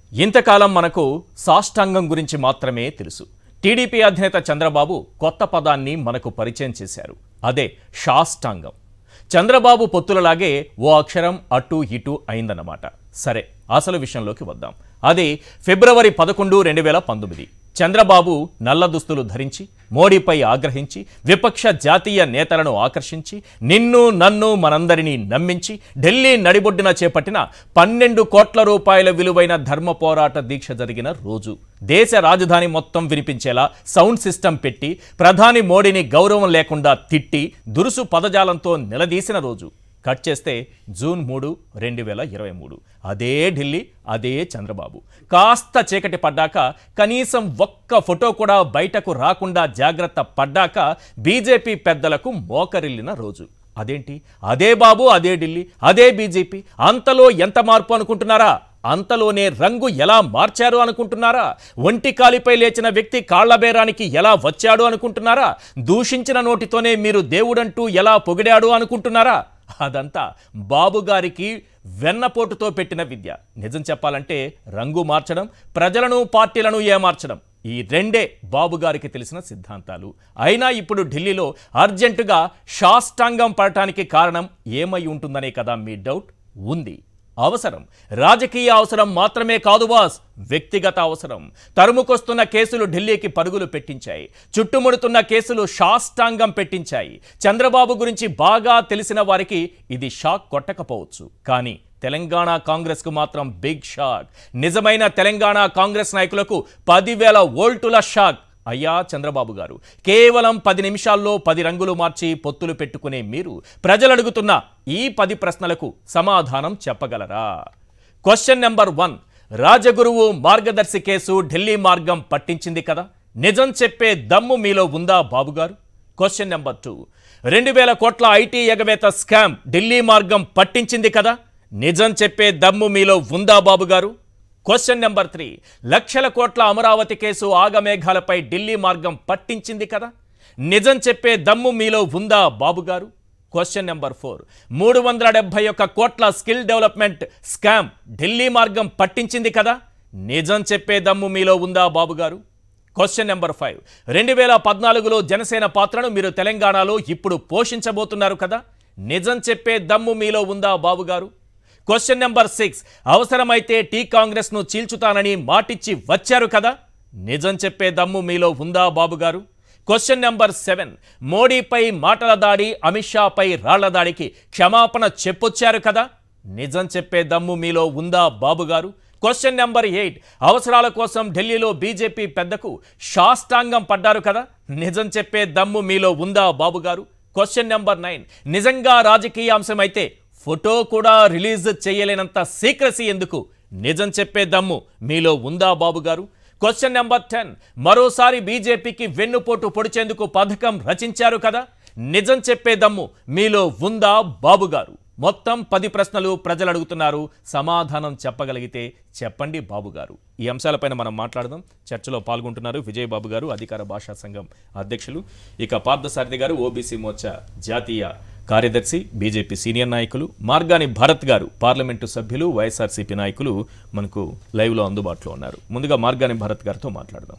ఇంతకాలం మనకు సాష్టాంగం గురించి మాత్రమే తెలుసు టీడీపీ అధినేత చంద్రబాబు కొత్త పదాన్ని మనకు పరిచయం చేశారు అదే షాష్టాంగం చంద్రబాబు పొత్తులలాగే ఓ అక్షరం అటు ఇటు అయిందన్నమాట సరే అసలు విషయంలోకి వద్దాం అది ఫిబ్రవరి పదకొండు రెండు వేల పంతొమ్మిది చంద్రబాబు నల్ల దుస్తులు ధరించి మోడీపై ఆగ్రహించి విపక్ష జాతీయ నేతలను ఆకర్షించి నిన్ను నన్ను మనందరినీ నమ్మించి ఢిల్లీ నడిబొడ్డున చేపట్టిన పన్నెండు కోట్ల రూపాయల విలువైన ధర్మ పోరాట దీక్ష జరిగిన రోజు దేశ రాజధాని మొత్తం వినిపించేలా సౌండ్ సిస్టమ్ పెట్టి ప్రధాని మోడీని గౌరవం లేకుండా తిట్టి దురుసు పదజాలంతో నిలదీసిన రోజు కట్ చేస్తే జూన్ మూడు రెండు వేల ఇరవై మూడు అదే ఢిల్లీ అదే చంద్రబాబు కాస్త చీకటి పడ్డాక కనీసం ఒక్క ఫోటో కూడా బయటకు రాకుండా జాగ్రత్త పడ్డాక బీజేపీ పెద్దలకు మోకరిల్లిన రోజు అదేంటి అదే బాబు అదే ఢిల్లీ అదే బీజేపీ అంతలో ఎంత మార్పు అనుకుంటున్నారా అంతలోనే రంగు ఎలా మార్చారు అనుకుంటున్నారా ఒంటి కాలిపై లేచిన వ్యక్తి కాళ్లబేరానికి ఎలా వచ్చాడు అనుకుంటున్నారా దూషించిన నోటితోనే మీరు దేవుడంటూ ఎలా పొగిడాడు అనుకుంటున్నారా అదంతా బాబుగారికి వెన్నపోటుతో పెట్టిన విద్య నిజం చెప్పాలంటే రంగు మార్చడం ప్రజలను పార్టీలను ఏమార్చడం ఈ రెండే బాబుగారికి తెలిసిన సిద్ధాంతాలు అయినా ఇప్పుడు ఢిల్లీలో అర్జెంటుగా షాష్టాంగం పడటానికి కారణం ఏమై ఉంటుందనే కదా మీ డౌట్ ఉంది అవసరం రాజకీయ అవసరం మాత్రమే కాదు బాస్ వ్యక్తిగత అవసరం తరుముకొస్తున్న కేసులు ఢిల్లీకి పరుగులు పెట్టించాయి చుట్టుముడుతున్న కేసులు షాష్టాంగం పెట్టించాయి చంద్రబాబు గురించి బాగా తెలిసిన వారికి ఇది షాక్ కొట్టకపోవచ్చు కానీ తెలంగాణ కాంగ్రెస్కు మాత్రం బిగ్ షాక్ నిజమైన తెలంగాణ కాంగ్రెస్ నాయకులకు పదివేల వోల్టుల షాక్ అయ్యా చంద్రబాబు గారు కేవలం పది నిమిషాల్లో పది రంగులు మార్చి పొత్తులు పెట్టుకునే మీరు ప్రజలు అడుగుతున్న ఈ పది ప్రశ్నలకు సమాధానం చెప్పగలరా క్వశ్చన్ నెంబర్ వన్ రాజగురువు మార్గదర్శి కేసు ఢిల్లీ మార్గం పట్టించింది కదా నిజం చెప్పే దమ్ము మీలో ఉందా బాబుగారు క్వశ్చన్ నెంబర్ టూ రెండు వేల కోట్ల ఐటీ ఎగవేత స్కామ్ ఢిల్లీ మార్గం పట్టించింది కదా నిజం చెప్పే దమ్ము మీలో ఉందా బాబుగారు క్వశ్చన్ నెంబర్ త్రీ లక్షల కోట్ల అమరావతి కేసు ఆగమేఘాలపై ఢిల్లీ మార్గం పట్టించింది కదా నిజం చెప్పే దమ్ము మీలో ఉందా బాబుగారు క్వశ్చన్ నెంబర్ ఫోర్ మూడు వందల డెబ్బై ఒక్క కోట్ల స్కిల్ డెవలప్మెంట్ స్కామ్ ఢిల్లీ మార్గం పట్టించింది కదా నిజం చెప్పే దమ్ము మీలో ఉందా బాబుగారు క్వశ్చన్ నెంబర్ ఫైవ్ రెండు వేల పద్నాలుగులో జనసేన పాత్రను మీరు తెలంగాణలో ఇప్పుడు పోషించబోతున్నారు కదా నిజం చెప్పే దమ్ము మీలో ఉందా బాబుగారు క్వశ్చన్ నెంబర్ సిక్స్ అవసరమైతే టీ కాంగ్రెస్ను చీల్చుతానని మాటిచ్చి వచ్చారు కదా నిజం చెప్పే దమ్ము మీలో ఉందా బాబుగారు క్వశ్చన్ నెంబర్ సెవెన్ మోడీపై మాటల దాడి అమిత్ షాపై రాళ్ల దాడికి క్షమాపణ చెప్పొచ్చారు కదా నిజం చెప్పే దమ్ము మీలో ఉందా బాబుగారు క్వశ్చన్ నెంబర్ ఎయిట్ అవసరాల కోసం ఢిల్లీలో బీజేపీ పెద్దకు షాష్టాంగం పడ్డారు కదా నిజం చెప్పే దమ్ము మీలో ఉందా బాబుగారు క్వశ్చన్ నెంబర్ నైన్ నిజంగా రాజకీయ అంశమైతే ఫోటో కూడా రిలీజ్ చేయలేనంత సీక్రసీ ఎందుకు నిజం చెప్పే దమ్ము మీలో ఉందా బాబు గారు క్వశ్చన్ నెంబర్ టెన్ మరోసారి బీజేపీకి వెన్నుపోటు పొడిచేందుకు పథకం రచించారు కదా నిజం చెప్పే దమ్ము మీలో ఉందా బాబు గారు మొత్తం పది ప్రశ్నలు ప్రజలు అడుగుతున్నారు సమాధానం చెప్పగలిగితే చెప్పండి బాబు గారు ఈ అంశాలపైన మనం మాట్లాడదాం చర్చలో పాల్గొంటున్నారు విజయ్ బాబు గారు అధికార భాషా సంఘం అధ్యక్షులు ఇక పార్థసారథి గారు ఓబీసీ మోర్చా జాతీయ కార్యదర్శి బీజేపీ సీనియర్ నాయకులు మార్గాని భరత్ గారు పార్లమెంటు సభ్యులు వైఎస్ఆర్సీపీ నాయకులు మనకు లైవ్లో అందుబాటులో ఉన్నారు ముందుగా మార్గాని భరత్ గారితో మాట్లాడదాం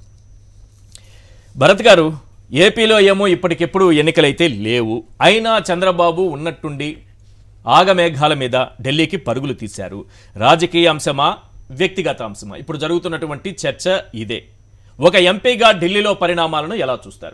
భరత్ గారు ఏపీలో ఏమో ఇప్పటికెప్పుడు ఎన్నికలైతే లేవు అయినా చంద్రబాబు ఉన్నట్టుండి ఆగమేఘాల మీద ఢిల్లీకి పరుగులు తీశారు రాజకీయ అంశమా వ్యక్తిగత అంశమా ఇప్పుడు జరుగుతున్నటువంటి చర్చ ఇదే ఒక ఎంపీగా ఢిల్లీలో పరిణామాలను ఎలా చూస్తారు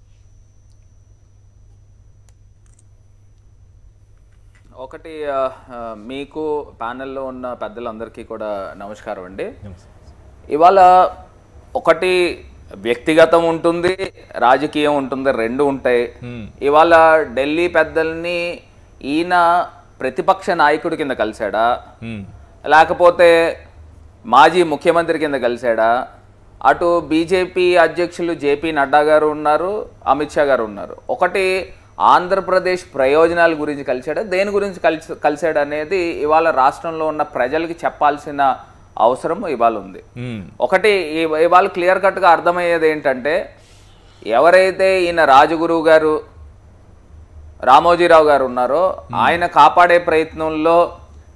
ఒకటి ఆ, ఆ, మీకు ప్యానెల్లో ఉన్న పెద్దలందరికీ కూడా నమస్కారం అండి ఇవాళ ఒకటి వ్యక్తిగతం ఉంటుంది రాజకీయం ఉంటుంది రెండు ఉంటాయి ఇవాళ ఢిల్లీ పెద్దల్ని ఈయన ప్రతిపక్ష నాయకుడి కింద కలిశాడా హ్మ్. లేకపోతే మాజీ ముఖ్యమంత్రి కింద కలిశాడా అటు బీజేపీ అధ్యక్షులు జేపీ నడ్డా గారు ఉన్నారు అమిత్ షా గారు ఉన్నారు ఒకటి ఆంధ్రప్రదేశ్ ప్రయోజనాల గురించి కలిశాడా దేని గురించి కలిసి కలిశాడు అనేది ఇవాళ రాష్ట్రంలో ఉన్న ప్రజలకి చెప్పాల్సిన అవసరం ఇవాళ ఉంది హ్మ్. ఒకటి ఈ- ఇవాళ క్లియర్ కట్గా అర్థమయ్యేది ఏంటంటే ఎవరైతే ఈయన రాజగురువు గారు రామోజీరావు గారు ఉన్నారో ఆయన కాపాడే ప్రయత్నంలో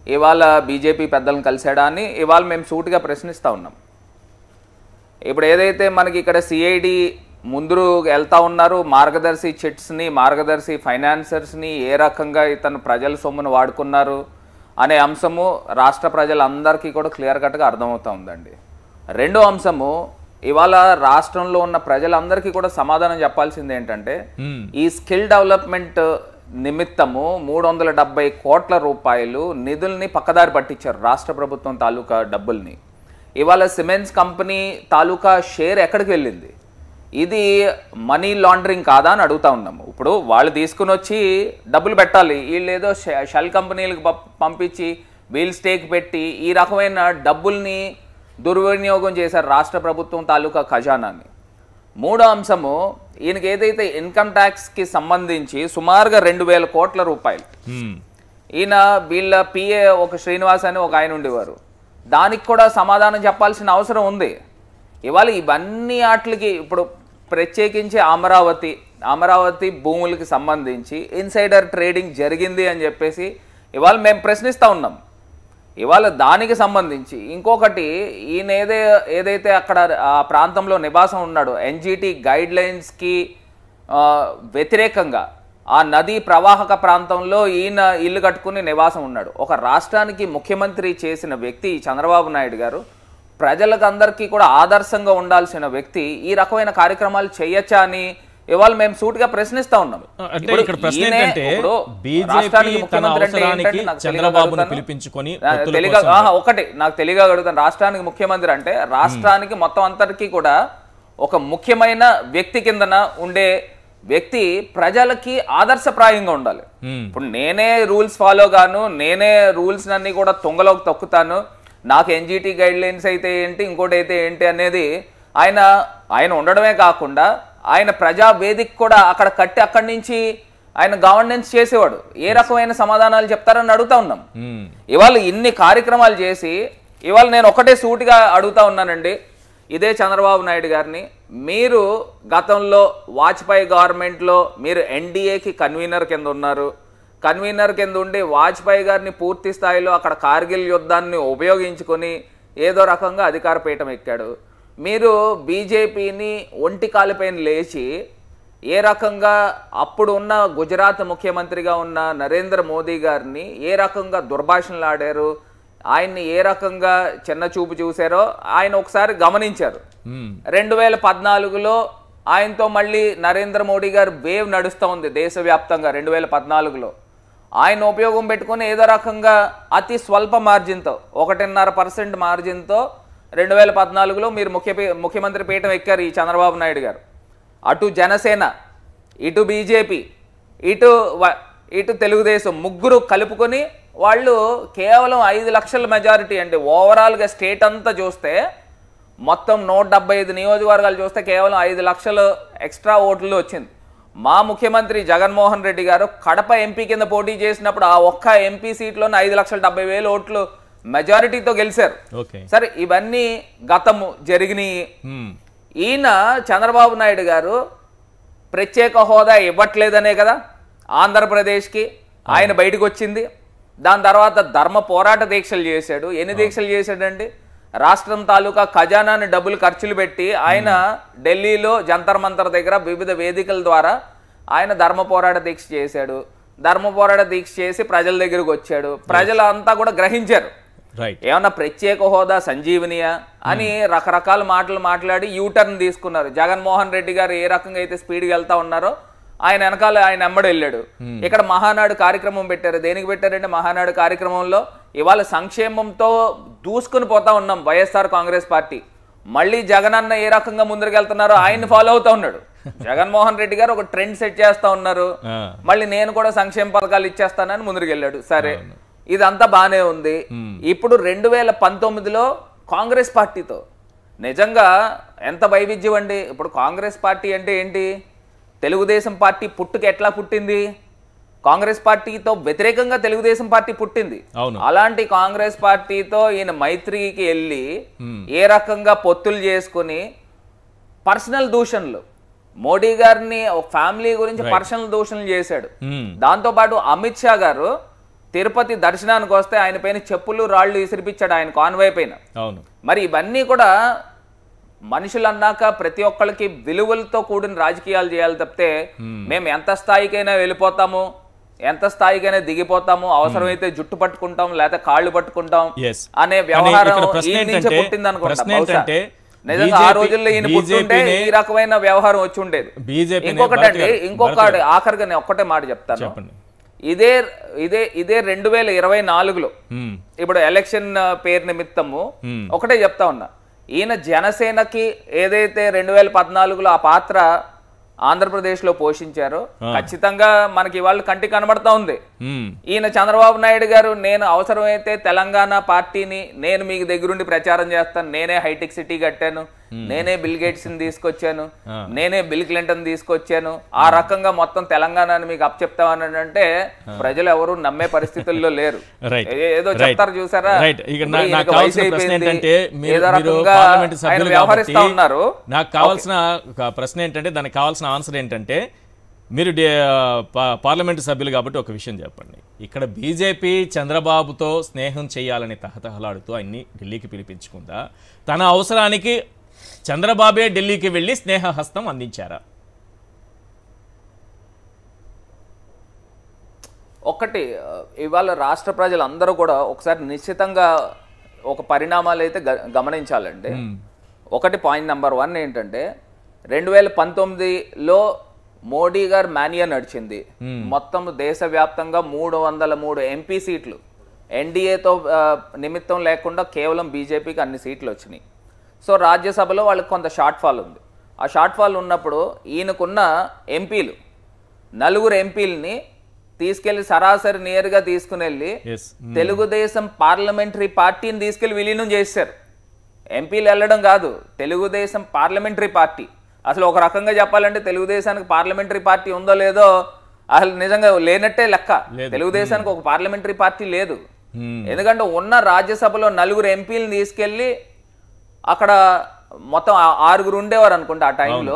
ఇవాళ బీజేపీ పెద్దలను కలిశాడా అని ఇవాళ మేము సూటిగా ప్రశ్నిస్తూ ఉన్నాం ఇప్పుడు ఏదైతే మనకి ఇక్కడ సిఐడి ముందు వెళ్తా ఉన్నారు మార్గదర్శి చిట్స్ని మార్గదర్శి ఫైనాన్సర్స్ని ఏ రకంగా ఇతను ప్రజల సొమ్మును వాడుకున్నారు అనే అంశము రాష్ట్ర ప్రజలందరికీ కూడా క్లియర్ కట్గా అర్థమవుతా ఉందండి రెండో అంశము ఇవాళ రాష్ట్రంలో ఉన్న ప్రజలందరికీ కూడా సమాధానం చెప్పాల్సింది ఏంటంటే మ్మ్. ఈ స్కిల్ డెవలప్మెంట్ నిమిత్తము మూడు వందల డెబ్బై కోట్ల రూపాయలు నిధుల్ని పక్కదారి పట్టించారు రాష్ట్ర ప్రభుత్వం తాలూకా డబ్బుల్ని ఇవాళ సిమెంట్స్ కంపెనీ తాలూకా షేర్ ఎక్కడికి వెళ్ళింది ఇది మనీ లాండరింగ్ కాదా అని అడుగుతా ఉన్నాము ఇప్పుడు వాళ్ళు తీసుకుని వచ్చి డబ్బులు పెట్టాలి వీళ్ళు ఏదో షె- షెల్ కంపెనీలకు ప- పంపించి వీల్ స్టేక్ పెట్టి ఈ రకమైన డబ్బుల్ని దుర్వినియోగం చేశారు రాష్ట్ర ప్రభుత్వం తాలూకా ఖజానాని మూడో అంశము ఈయనకి ఏదైతే ఇన్కమ్ ట్యాక్స్కి సంబంధించి సుమారుగా రెండు వేల కోట్ల రూపాయలు మ్మ్. ఈయన వీళ్ళ పిఏ ఒక శ్రీనివాస్ అని ఒక ఆయన ఉండేవారు దానికి కూడా సమాధానం చెప్పాల్సిన అవసరం ఉంది ఇవాళ ఇవన్నీ ఆటలకి ఇప్పుడు ప్రత్యేకించి అమరావతి అమరావతి భూములకి సంబంధించి ఇన్సైడర్ ట్రేడింగ్ జరిగింది అని చెప్పేసి ఇవాళ మేము ప్రశ్నిస్తూ ఉన్నాం ఇవాళ దానికి సంబంధించి ఇంకొకటి ఈయన ఏదే ఏదైతే అక్కడ ఆ ప్రాంతంలో నివాసం ఉన్నాడో ఎన్జిటి గైడ్ లైన్స్కి వ్యతిరేకంగా ఆ నదీ ప్రవాహక ప్రాంతంలో ఈయన ఇల్లు కట్టుకుని నివాసం ఉన్నాడు ఒక రాష్ట్రానికి ముఖ్యమంత్రి చేసిన వ్యక్తి చంద్రబాబు నాయుడు గారు ప్రజలకు అందరికీ కూడా ఆదర్శంగా ఉండాల్సిన వ్యక్తి ఈ రకమైన కార్యక్రమాలు చేయొచ్చా అని ఇవాళ మేము సూటిగా ప్రశ్నిస్తా ఉన్నాం అంటే ఇప్పుడు ఇక్కడ ప్రశ్న ఈయనే ఏంటంటే ఇప్పుడు బీజేపీ రాష్ట్రానికి తన ముఖ్యమంత్రి అంటే అవసరానికి ఏంటంటే నాకు తెలియక చంద్రబాబును అడుగుతాను. పిలిపించుకొని నా- పొత్తుల తెలియక కోసం ఆహా, ఒకటి నాకు తెలియగా అడుగుతాను రాష్ట్రానికి ముఖ్యమంత్రి అంటే రాష్ట్రానికి మొత్తం అంతటికీ కూడా ఒక ముఖ్యమైన వ్యక్తి కిందన ఉండే వ్యక్తి ప్రజలకి ఆదర్శప్రాయంగా ఉండాలి మ్మ్. ఇప్పుడు నేనే రూల్స్ ఫాలో గాను నేనే రూల్స్ అన్ని కూడా తొంగలోకి తొక్కుతాను నాకు ఎన్జిటి గైడ్ లైన్స్ అయితే ఏంటి ఇంకోటి అయితే ఏంటి అనేది ఆయన ఆయన ఉండడమే కాకుండా ఆయన ప్రజా వేదిక కూడా అక్కడ కట్టి అక్కడి నుంచి ఆయన గవర్నెన్స్ చేసేవాడు ఏ రకమైన సమాధానాలు చెప్తారని అడుగుతా ఉన్నాం మ్మ్. ఇవాళ ఇన్ని కార్యక్రమాలు చేసి ఇవాళ నేను ఒకటే సూటిగా అడుగుతా ఉన్నానండి ఇదే చంద్రబాబు నాయుడు గారిని మీరు గతంలో వాజ్పేయి గవర్నమెంట్లో మీరు ఎన్డీఏకి కన్వీనర్ కింద ఉన్నారు కన్వీనర్ కింద ఉండి వాజ్పేయి గారిని పూర్తి స్థాయిలో అక్కడ కార్గిల్ యుద్ధాన్ని ఉపయోగించుకొని ఏదో రకంగా అధికార పీఠం ఎక్కాడు మీరు బీజేపీని ఒంటి కాలిపైన లేచి ఏ రకంగా అప్పుడు ఉన్న గుజరాత్ ముఖ్యమంత్రిగా ఉన్న నరేంద్ర మోదీ గారిని ఏ రకంగా దుర్భాషణలు ఆడారు ఆయన్ని ఏ రకంగా చిన్న చూపు చూశారో ఆయన ఒకసారి గమనించారు మ్మ్. రెండు వేల పద్నాలుగులో ఆయనతో మళ్ళీ నరేంద్ర మోడీ గారు వేవ్ నడుస్తూ ఉంది దేశవ్యాప్తంగా రెండు వేల పద్నాలుగులో ఆయన ఉపయోగం పెట్టుకొని ఏదో రకంగా అతి స్వల్ప మార్జిన్తో ఒకటిన్నర పర్సెంట్ మార్జిన్తో రెండు వేల పద్నాలుగులో మీరు ముఖ్య ముఖ్యమంత్రి పీఠం ఎక్కారు ఈ చంద్రబాబు నాయుడు గారు అటు జనసేన ఇటు బీజేపీ ఇటు వ- ఇటు తెలుగుదేశం ముగ్గురు కలుపుకొని వాళ్ళు కేవలం ఐదు లక్షల మెజారిటీ అండి ఓవరాల్గా స్టేట్ అంతా చూస్తే మొత్తం నూట డెబ్బై ఐదు నియోజకవర్గాలు చూస్తే కేవలం ఐదు లక్షలు ఎక్స్ట్రా ఓట్లు వచ్చింది మా ముఖ్యమంత్రి జగన్మోహన్ రెడ్డి గారు కడప ఎంపీ కింద పోటీ చేసినప్పుడు ఆ ఒక్క ఎంపీ సీట్లోనే ఐదు లక్షల డెబ్బై వేలు ఓట్లు మెజారిటీతో గెలిచారు ఓకే సరే ఇవన్నీ గతము జరిగినాయి మ్మ్. ఈయన చంద్రబాబు నాయుడు గారు ప్రత్యేక హోదా ఇవ్వట్లేదనే కదా ఆంధ్రప్రదేశ్కి ఆయన బయటకు వచ్చింది దాని తర్వాత ధర్మ పోరాట దీక్షలు చేశాడు ఎన్ని దీక్షలు చేశాడండి రాష్ట్రం తాలూకా ఖజానాని డబ్బులు ఖర్చులు పెట్టి ఆయన ఢిల్లీలో జంతర్ మంతర్ దగ్గర వివిధ వేదికల ద్వారా ఆయన ధర్మ పోరాట దీక్ష చేశాడు ధర్మ పోరాట దీక్ష చేసి ప్రజల దగ్గరకు వచ్చాడు ప్రజలంతా కూడా గ్రహించారు రైట్ ఏమన్నా ప్రత్యేక హోదా సంజీవనియా అని రకరకాల మాటలు మాట్లాడి యూటర్న్ తీసుకున్నారు జగన్మోహన్ రెడ్డి గారు ఏ రకంగా అయితే స్పీడ్గా వెళ్తా ఉన్నారో ఆయన వెనకాల ఆయన ఎమ్మడి వెళ్ళాడు ఇక్కడ మహానాడు కార్యక్రమం పెట్టారు దేనికి పెట్టారంటే మహానాడు కార్యక్రమంలో ఇవాళ సంక్షేమంతో దూసుకుని పోతా ఉన్నాం వైఎస్ఆర్ కాంగ్రెస్ పార్టీ మళ్ళీ జగన్ అన్న ఏ రకంగా ముందరికి వెళ్తున్నారో ఆయన్ని ఫాలో అవుతా ఉన్నాడు జగన్మోహన్ రెడ్డి గారు ఒక ట్రెండ్ సెట్ చేస్తా ఉన్నారు ఆ. మళ్ళీ నేను కూడా సంక్షేమ పథకాలు ఇచ్చేస్తానని ముందుకు వెళ్ళాడు సరే ఇదంతా బానే ఉంది ఇప్పుడు రెండు వేల పంతొమ్మిదిలో కాంగ్రెస్ పార్టీతో నిజంగా ఎంత వైవిధ్యం అండి ఇప్పుడు కాంగ్రెస్ పార్టీ అంటే ఏంటి తెలుగుదేశం పార్టీ పుట్టుక ఎట్లా పుట్టింది కాంగ్రెస్ పార్టీతో వ్యతిరేకంగా తెలుగుదేశం పార్టీ పుట్టింది అవును. అలాంటి కాంగ్రెస్ పార్టీతో ఈయన మైత్రికి వెళ్ళి ఏ రకంగా పొత్తులు చేసుకుని పర్సనల్ దూషణలు మోడీ గారిని ఒక ఫ్యామిలీ గురించి పర్సనల్ దూషణలు చేశాడు మ్మ్. దాంతోపాటు అమిత్ షా గారు తిరుపతి దర్శనానికి వస్తే ఆయన పైన చెప్పులు రాళ్ళు విసిరిపించాడు ఆయన కాన్వాయ్ పైన అవును మరి ఇవన్నీ కూడా మనుషులు అన్నాక ప్రతి ఒక్కళ్ళకి విలువలతో కూడిన రాజకీయాలు చేయాలి తప్పితే మేము ఎంత స్థాయికైనా వెళ్ళిపోతాము ఎంత స్థాయికైనా దిగిపోతాము అవసరమైతే జుట్టు పట్టుకుంటాం లేదా కాళ్ళు పట్టుకుంటాం Yes. అనే కానీ వ్యవహారం ఇక్కడ ప్రశ్న ఈయన నుంచే ఏంటంటే- పుట్టింది అనుకుంటా ప్రశ్న బహుశా. ఏంటంటే నిజంగా ఆ BJP రోజుల్లో ఈయన పుట్టుంటే BJP నే ఈ రకమైన వ్యవహారం వచ్చి ఉండేది BJP నే ఇంకొకటి భరత్ అండి గారు, ఇంకొక భరత్ ఆఖరిగా నేను ఒక్కటే మాట చెప్తాను చెప్పండి ఇదే ఇదే ఇదే రెండు వేల ఇరవై నాలుగులో మ్మ్. ఇప్పుడు ఎలక్షన్ ఆ, పేరు నిమిత్తము ఒకటే చెప్తా ఉన్నా ఈయన జనసేనకి ఏదైతే రెండు వేల పద్నాలుగులో ఆ పాత్ర ఆంధ్రప్రదేశ్లో పోషించారో ఖచ్చితంగా మనకి ఇవాళ కంటి కనబడతా ఉంది మ్మ్. ఈయన చంద్రబాబు నాయుడు గారు నేను అవసరమైతే తెలంగాణ పార్టీని నేను మీకు దగ్గరుండి ప్రచారం చేస్తాను నేనే హైటెక్ సిటీ కట్టాను నేనే బిల్ గేట్స్ ని తీసుకొచ్చాను నేనే బిల్ క్లింటన్ తీసుకొచ్చాను ఆ రకంగా మొత్తం తెలంగాణని మీకు అప్పచెప్తామని అంటే ప్రజలు ఎవరు నమ్మే పరిస్థితుల్లో లేరు Right. ఏ- ఏదో Right. చెప్తారు చూసారా Right. ఇక ఇప్పుడు నా- ఈయనకి నాకు కావాల్సిన వయసు ప్రశ్న అయిపోయింది. ఏంటంటే మీరు ఏదో మీరు రకంగా పార్లమెంట్ ఆయన సభ్యులు వ్యవహరిస్తా కాబట్టి ఉన్నారు నాకు కావాల్సిన ఒక ప్రశ్న ఏంటంటే దానికి కావాల్సిన ఆన్సర్ ఏంటంటే మీరు డే- పా- పార్లమెంట్ సభ్యులు కాబట్టి ఒక విషయం చెప్పండి ఇక్కడ బీజేపీ చంద్రబాబుతో స్నేహం చేయాలని తహతహలాడుతూ ఆయన్ని ఢిల్లీకి పిలిపించుకుందా తన అవసరానికి చంద్రబాబే ఢిల్లీకి వెళ్ళి స్నేహహస్తం అందించారా ఒకటి ఆ, ఇవాళ రాష్ట్ర ప్రజలందరూ కూడా ఒకసారి నిశ్చితంగా ఒక పరిణామాలు అయితే గ- గమనించాలండి ఒకటి పాయింట్ నెంబర్ వన్ ఏంటంటే రెండు వేల పంతొమ్మిదిలో మోడీ గారు మానియా నడిచింది మొత్తం దేశవ్యాప్తంగా మూడు వందల మూడు ఎంపీ సీట్లు ఎన్డీఏతో నిమిత్తం లేకుండా కేవలం బీజేపీకి అన్ని సీట్లు వచ్చినాయి సో రాజ్యసభలో వాళ్ళకి కొంత షార్ట్ ఫాల్ ఉంది ఆ షార్ట్ ఫాల్ ఉన్నప్పుడు ఈయనకున్న ఎంపీలు నలుగురు ఎంపీలని తీసుకెళ్లి సరాసరి నేరుగా తీసుకుని వెళ్ళి ఎస్ తెలుగుదేశం పార్లమెంటరీ పార్టీని తీసుకెళ్లి విలీనం చేశారు ఎంపీలు వెళ్ళడం కాదు తెలుగుదేశం పార్లమెంటరీ పార్టీ అసలు ఒక రకంగా చెప్పాలంటే తెలుగుదేశానికి పార్లమెంటరీ పార్టీ ఉందో లేదో అసలు నిజంగా లేనట్టే లెక్క తెలుగుదేశానికి ఒక పార్లమెంటరీ పార్టీ లేదు ఎందుకంటే ఉన్న రాజ్యసభలో నలుగురు ఎంపీలను తీసుకెళ్లి అక్కడ మొత్తం ఆ- ఆరుగురు ఉండేవారు అనుకుంటా ఆ టైంలో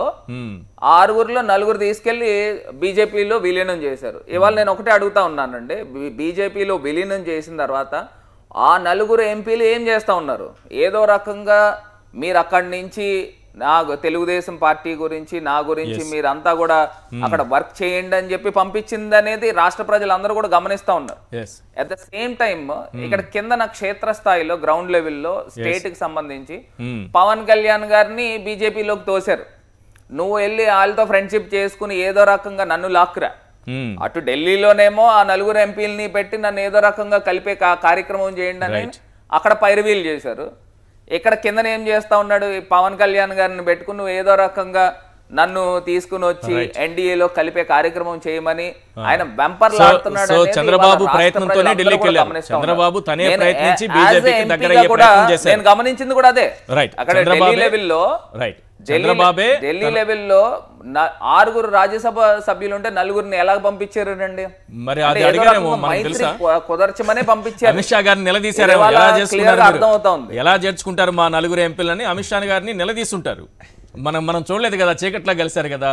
ఆ ఆరుగురిలో నలుగురు తీసుకెళ్లి బీజేపీలో విలీనం చేశారు ఇవాళ నేను ఒకటే అడుగుతా ఉన్నానండి బీ- బీజేపీలో విలీనం చేసిన తర్వాత ఆ నలుగురు ఎంపీలు ఏం చేస్తా ఉన్నారు ఏదో రకంగా మీరు అక్కడి నుంచి నా తెలుగుదేశం పార్టీ గురించి నా గురించి మీరంతా కూడా అక్కడ వర్క్ చేయండి అని చెప్పి పంపించింది అనేది రాష్ట్ర ప్రజలందరూ కూడా గమనిస్తా ఉన్నారు yes at the same time ఇక్కడ కింద క్షేత్ర స్థాయిలో గ్రౌండ్ లెవెల్లో స్టేట్ కి సంబంధించి పవన్ కళ్యాణ్ గారిని బీజేపీలోకి తోశారు నువ్వు వెళ్ళి వాళ్ళతో ఫ్రెండ్షిప్ చేసుకుని ఏదో రకంగా నన్ను లాక్కురా అటు ఢిల్లీలోనేమో ఆ నలుగురు ఎంపీలని పెట్టి నన్ను ఏదో రకంగా కలిపే కా- కార్యక్రమం చేయండి అని అక్కడ పైరవీలు చేశారు ఇక్కడ కిందన ఏం చేస్తా ఉన్నాడు ఈ పవన్ కళ్యాణ్ గారిని పెట్టుకుని నువ్వు ఏదో రకంగా నన్ను తీసుకుని వచ్చి ఎన్డీఏలో కలిపే కార్యక్రమం చేయమని ఆయన వెంపర్లు సో- ఆడుతున్నాడు సో అనేది చంద్రబాబు ఇవాళ రాష్ట్ర ప్రయత్నంతోనే ప్రజలందరూ ఢిల్లీకి కూడా వెళ్ళారు. గమనిస్తా ఉన్నారు. చంద్రబాబు తనే నేను ప్రయత్నించి as a బీజేపీకి MP దగ్గరయ్యే గా కూడా ప్రయత్నం చేశారు. నేను గమనించింది కూడా అదే రైట్ అక్కడ ఢిల్లీ చంద్రబాబే లెవెల్లో రైట్ ఢిల్లీ చంద్రబాబే ఢిల్లీ లెవెల్లో న- ఆరుగురు రాజ్యసభ సభ్యులు ఉంటే నలుగురిని ఎలా పంపించారు అండి మరి అంటే అది ఏదో అడిగానేమో రకంగా మనకు మైత్రి తెలుసా కు- కుదర్చమనే పంపించారు అమిత్ షా గారిని నిలదీశారు ఇది ఇవాళ ఎలా clear చేసుకున్నారు గా మీరు? అర్థమవుతా ఉంది. ఎలా చేర్చుకుంటారు మా నలుగురు ఎంపీలని అమిత్ షా గారిని నిలదీస్తుంటారు మనం మనం చూడలేదు కదా చీకట్లా కలిశారు కదా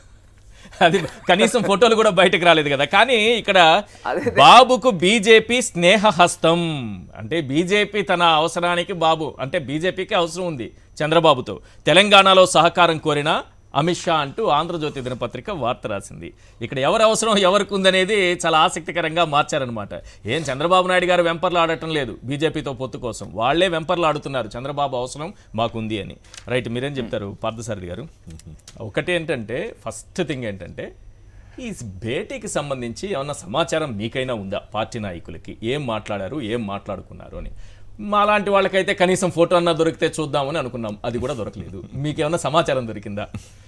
అది కనీసం ఫోటోలు కూడా బయటకు రాలేదు కదా కానీ ఇక్కడ బాబుకు బీజేపీ స్నేహహస్తం అంటే బీజేపీ తన అవసరానికి బాబు అంటే బీజేపీకి అవసరం ఉంది చంద్రబాబుతో తెలంగాణలో సహకారం కోరిన అమిత్ షా అంటూ ఆంధ్రజ్యోతి దినపత్రిక వార్త రాసింది ఇక్కడ ఎవరి అవసరం ఎవరికి ఉందనేది చాలా ఆసక్తికరంగా మార్చారనమాట ఏం చంద్రబాబు నాయుడు గారు వెంపర్లు ఆడటం లేదు బీజేపీతో పొత్తు కోసం వాళ్లే వెంపర్లు ఆడుతున్నారు చంద్రబాబు అవసరం మాకుంది అని రైట్ మీరేం చెప్తారు పార్థసారథి గారు ఒకటి ఏంటంటే ఫస్ట్ థింగ్ ఏంటంటే ఈ భేటీకి సంబంధించి ఏమన్నా సమాచారం మీకైనా ఉందా పార్టీ నాయకులకి ఏం మాట్లాడారు ఏం మాట్లాడుకున్నారు అని మా లాంటి వాళ్ళకైతే కనీసం ఫోటో అన్నా దొరికితే చూద్దామని అనుకున్నాం అది కూడా దొరకలేదు మీకేమన్నా సమాచారం దొరికిందా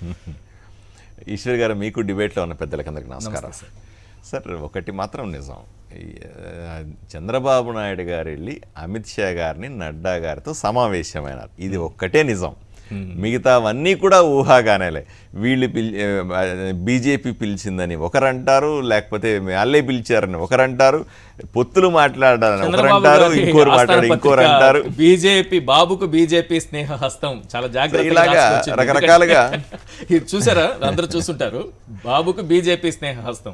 ఈశ్వర్ గారు మీకు డిబేట్లో ఉన్న పెద్దలకందరికి నమస్కారం సార్ ఒకటి మాత్రం నిజం ఈ, ఆ, చంద్రబాబు నాయుడు గారు వెళ్ళి అమిత్ షా గారిని నడ్డా గారితో సమావేశమైనారు ఇది ఒక్కటే నిజం మిగతావన్నీ కూడా ఊహాగానేలే వీళ్ళు పిల్ బీజేపీ పిలిచిందని ఒకరంటారు లేకపోతే వాళ్ళే పిలిచారని ఒకరంటారు పొత్తులు మాట్లాడాలని చంద్రబాబు ఒకరంటారు గారి ఇంకోరు ఆస్థాన మాట్లాడారు ఇంకోరు పత్రిక అంటారు బీజేపీ బాబుకు బీజేపీ స్నేహ హస్తం చాలా జాగ్రత్తగా ఇలాగా రాసుకొచ్చింది. రకరకాలుగా ఇది చూసారా అందరూ చూసుంటారు బాబుకు బీజేపీ స్నేహ హస్తం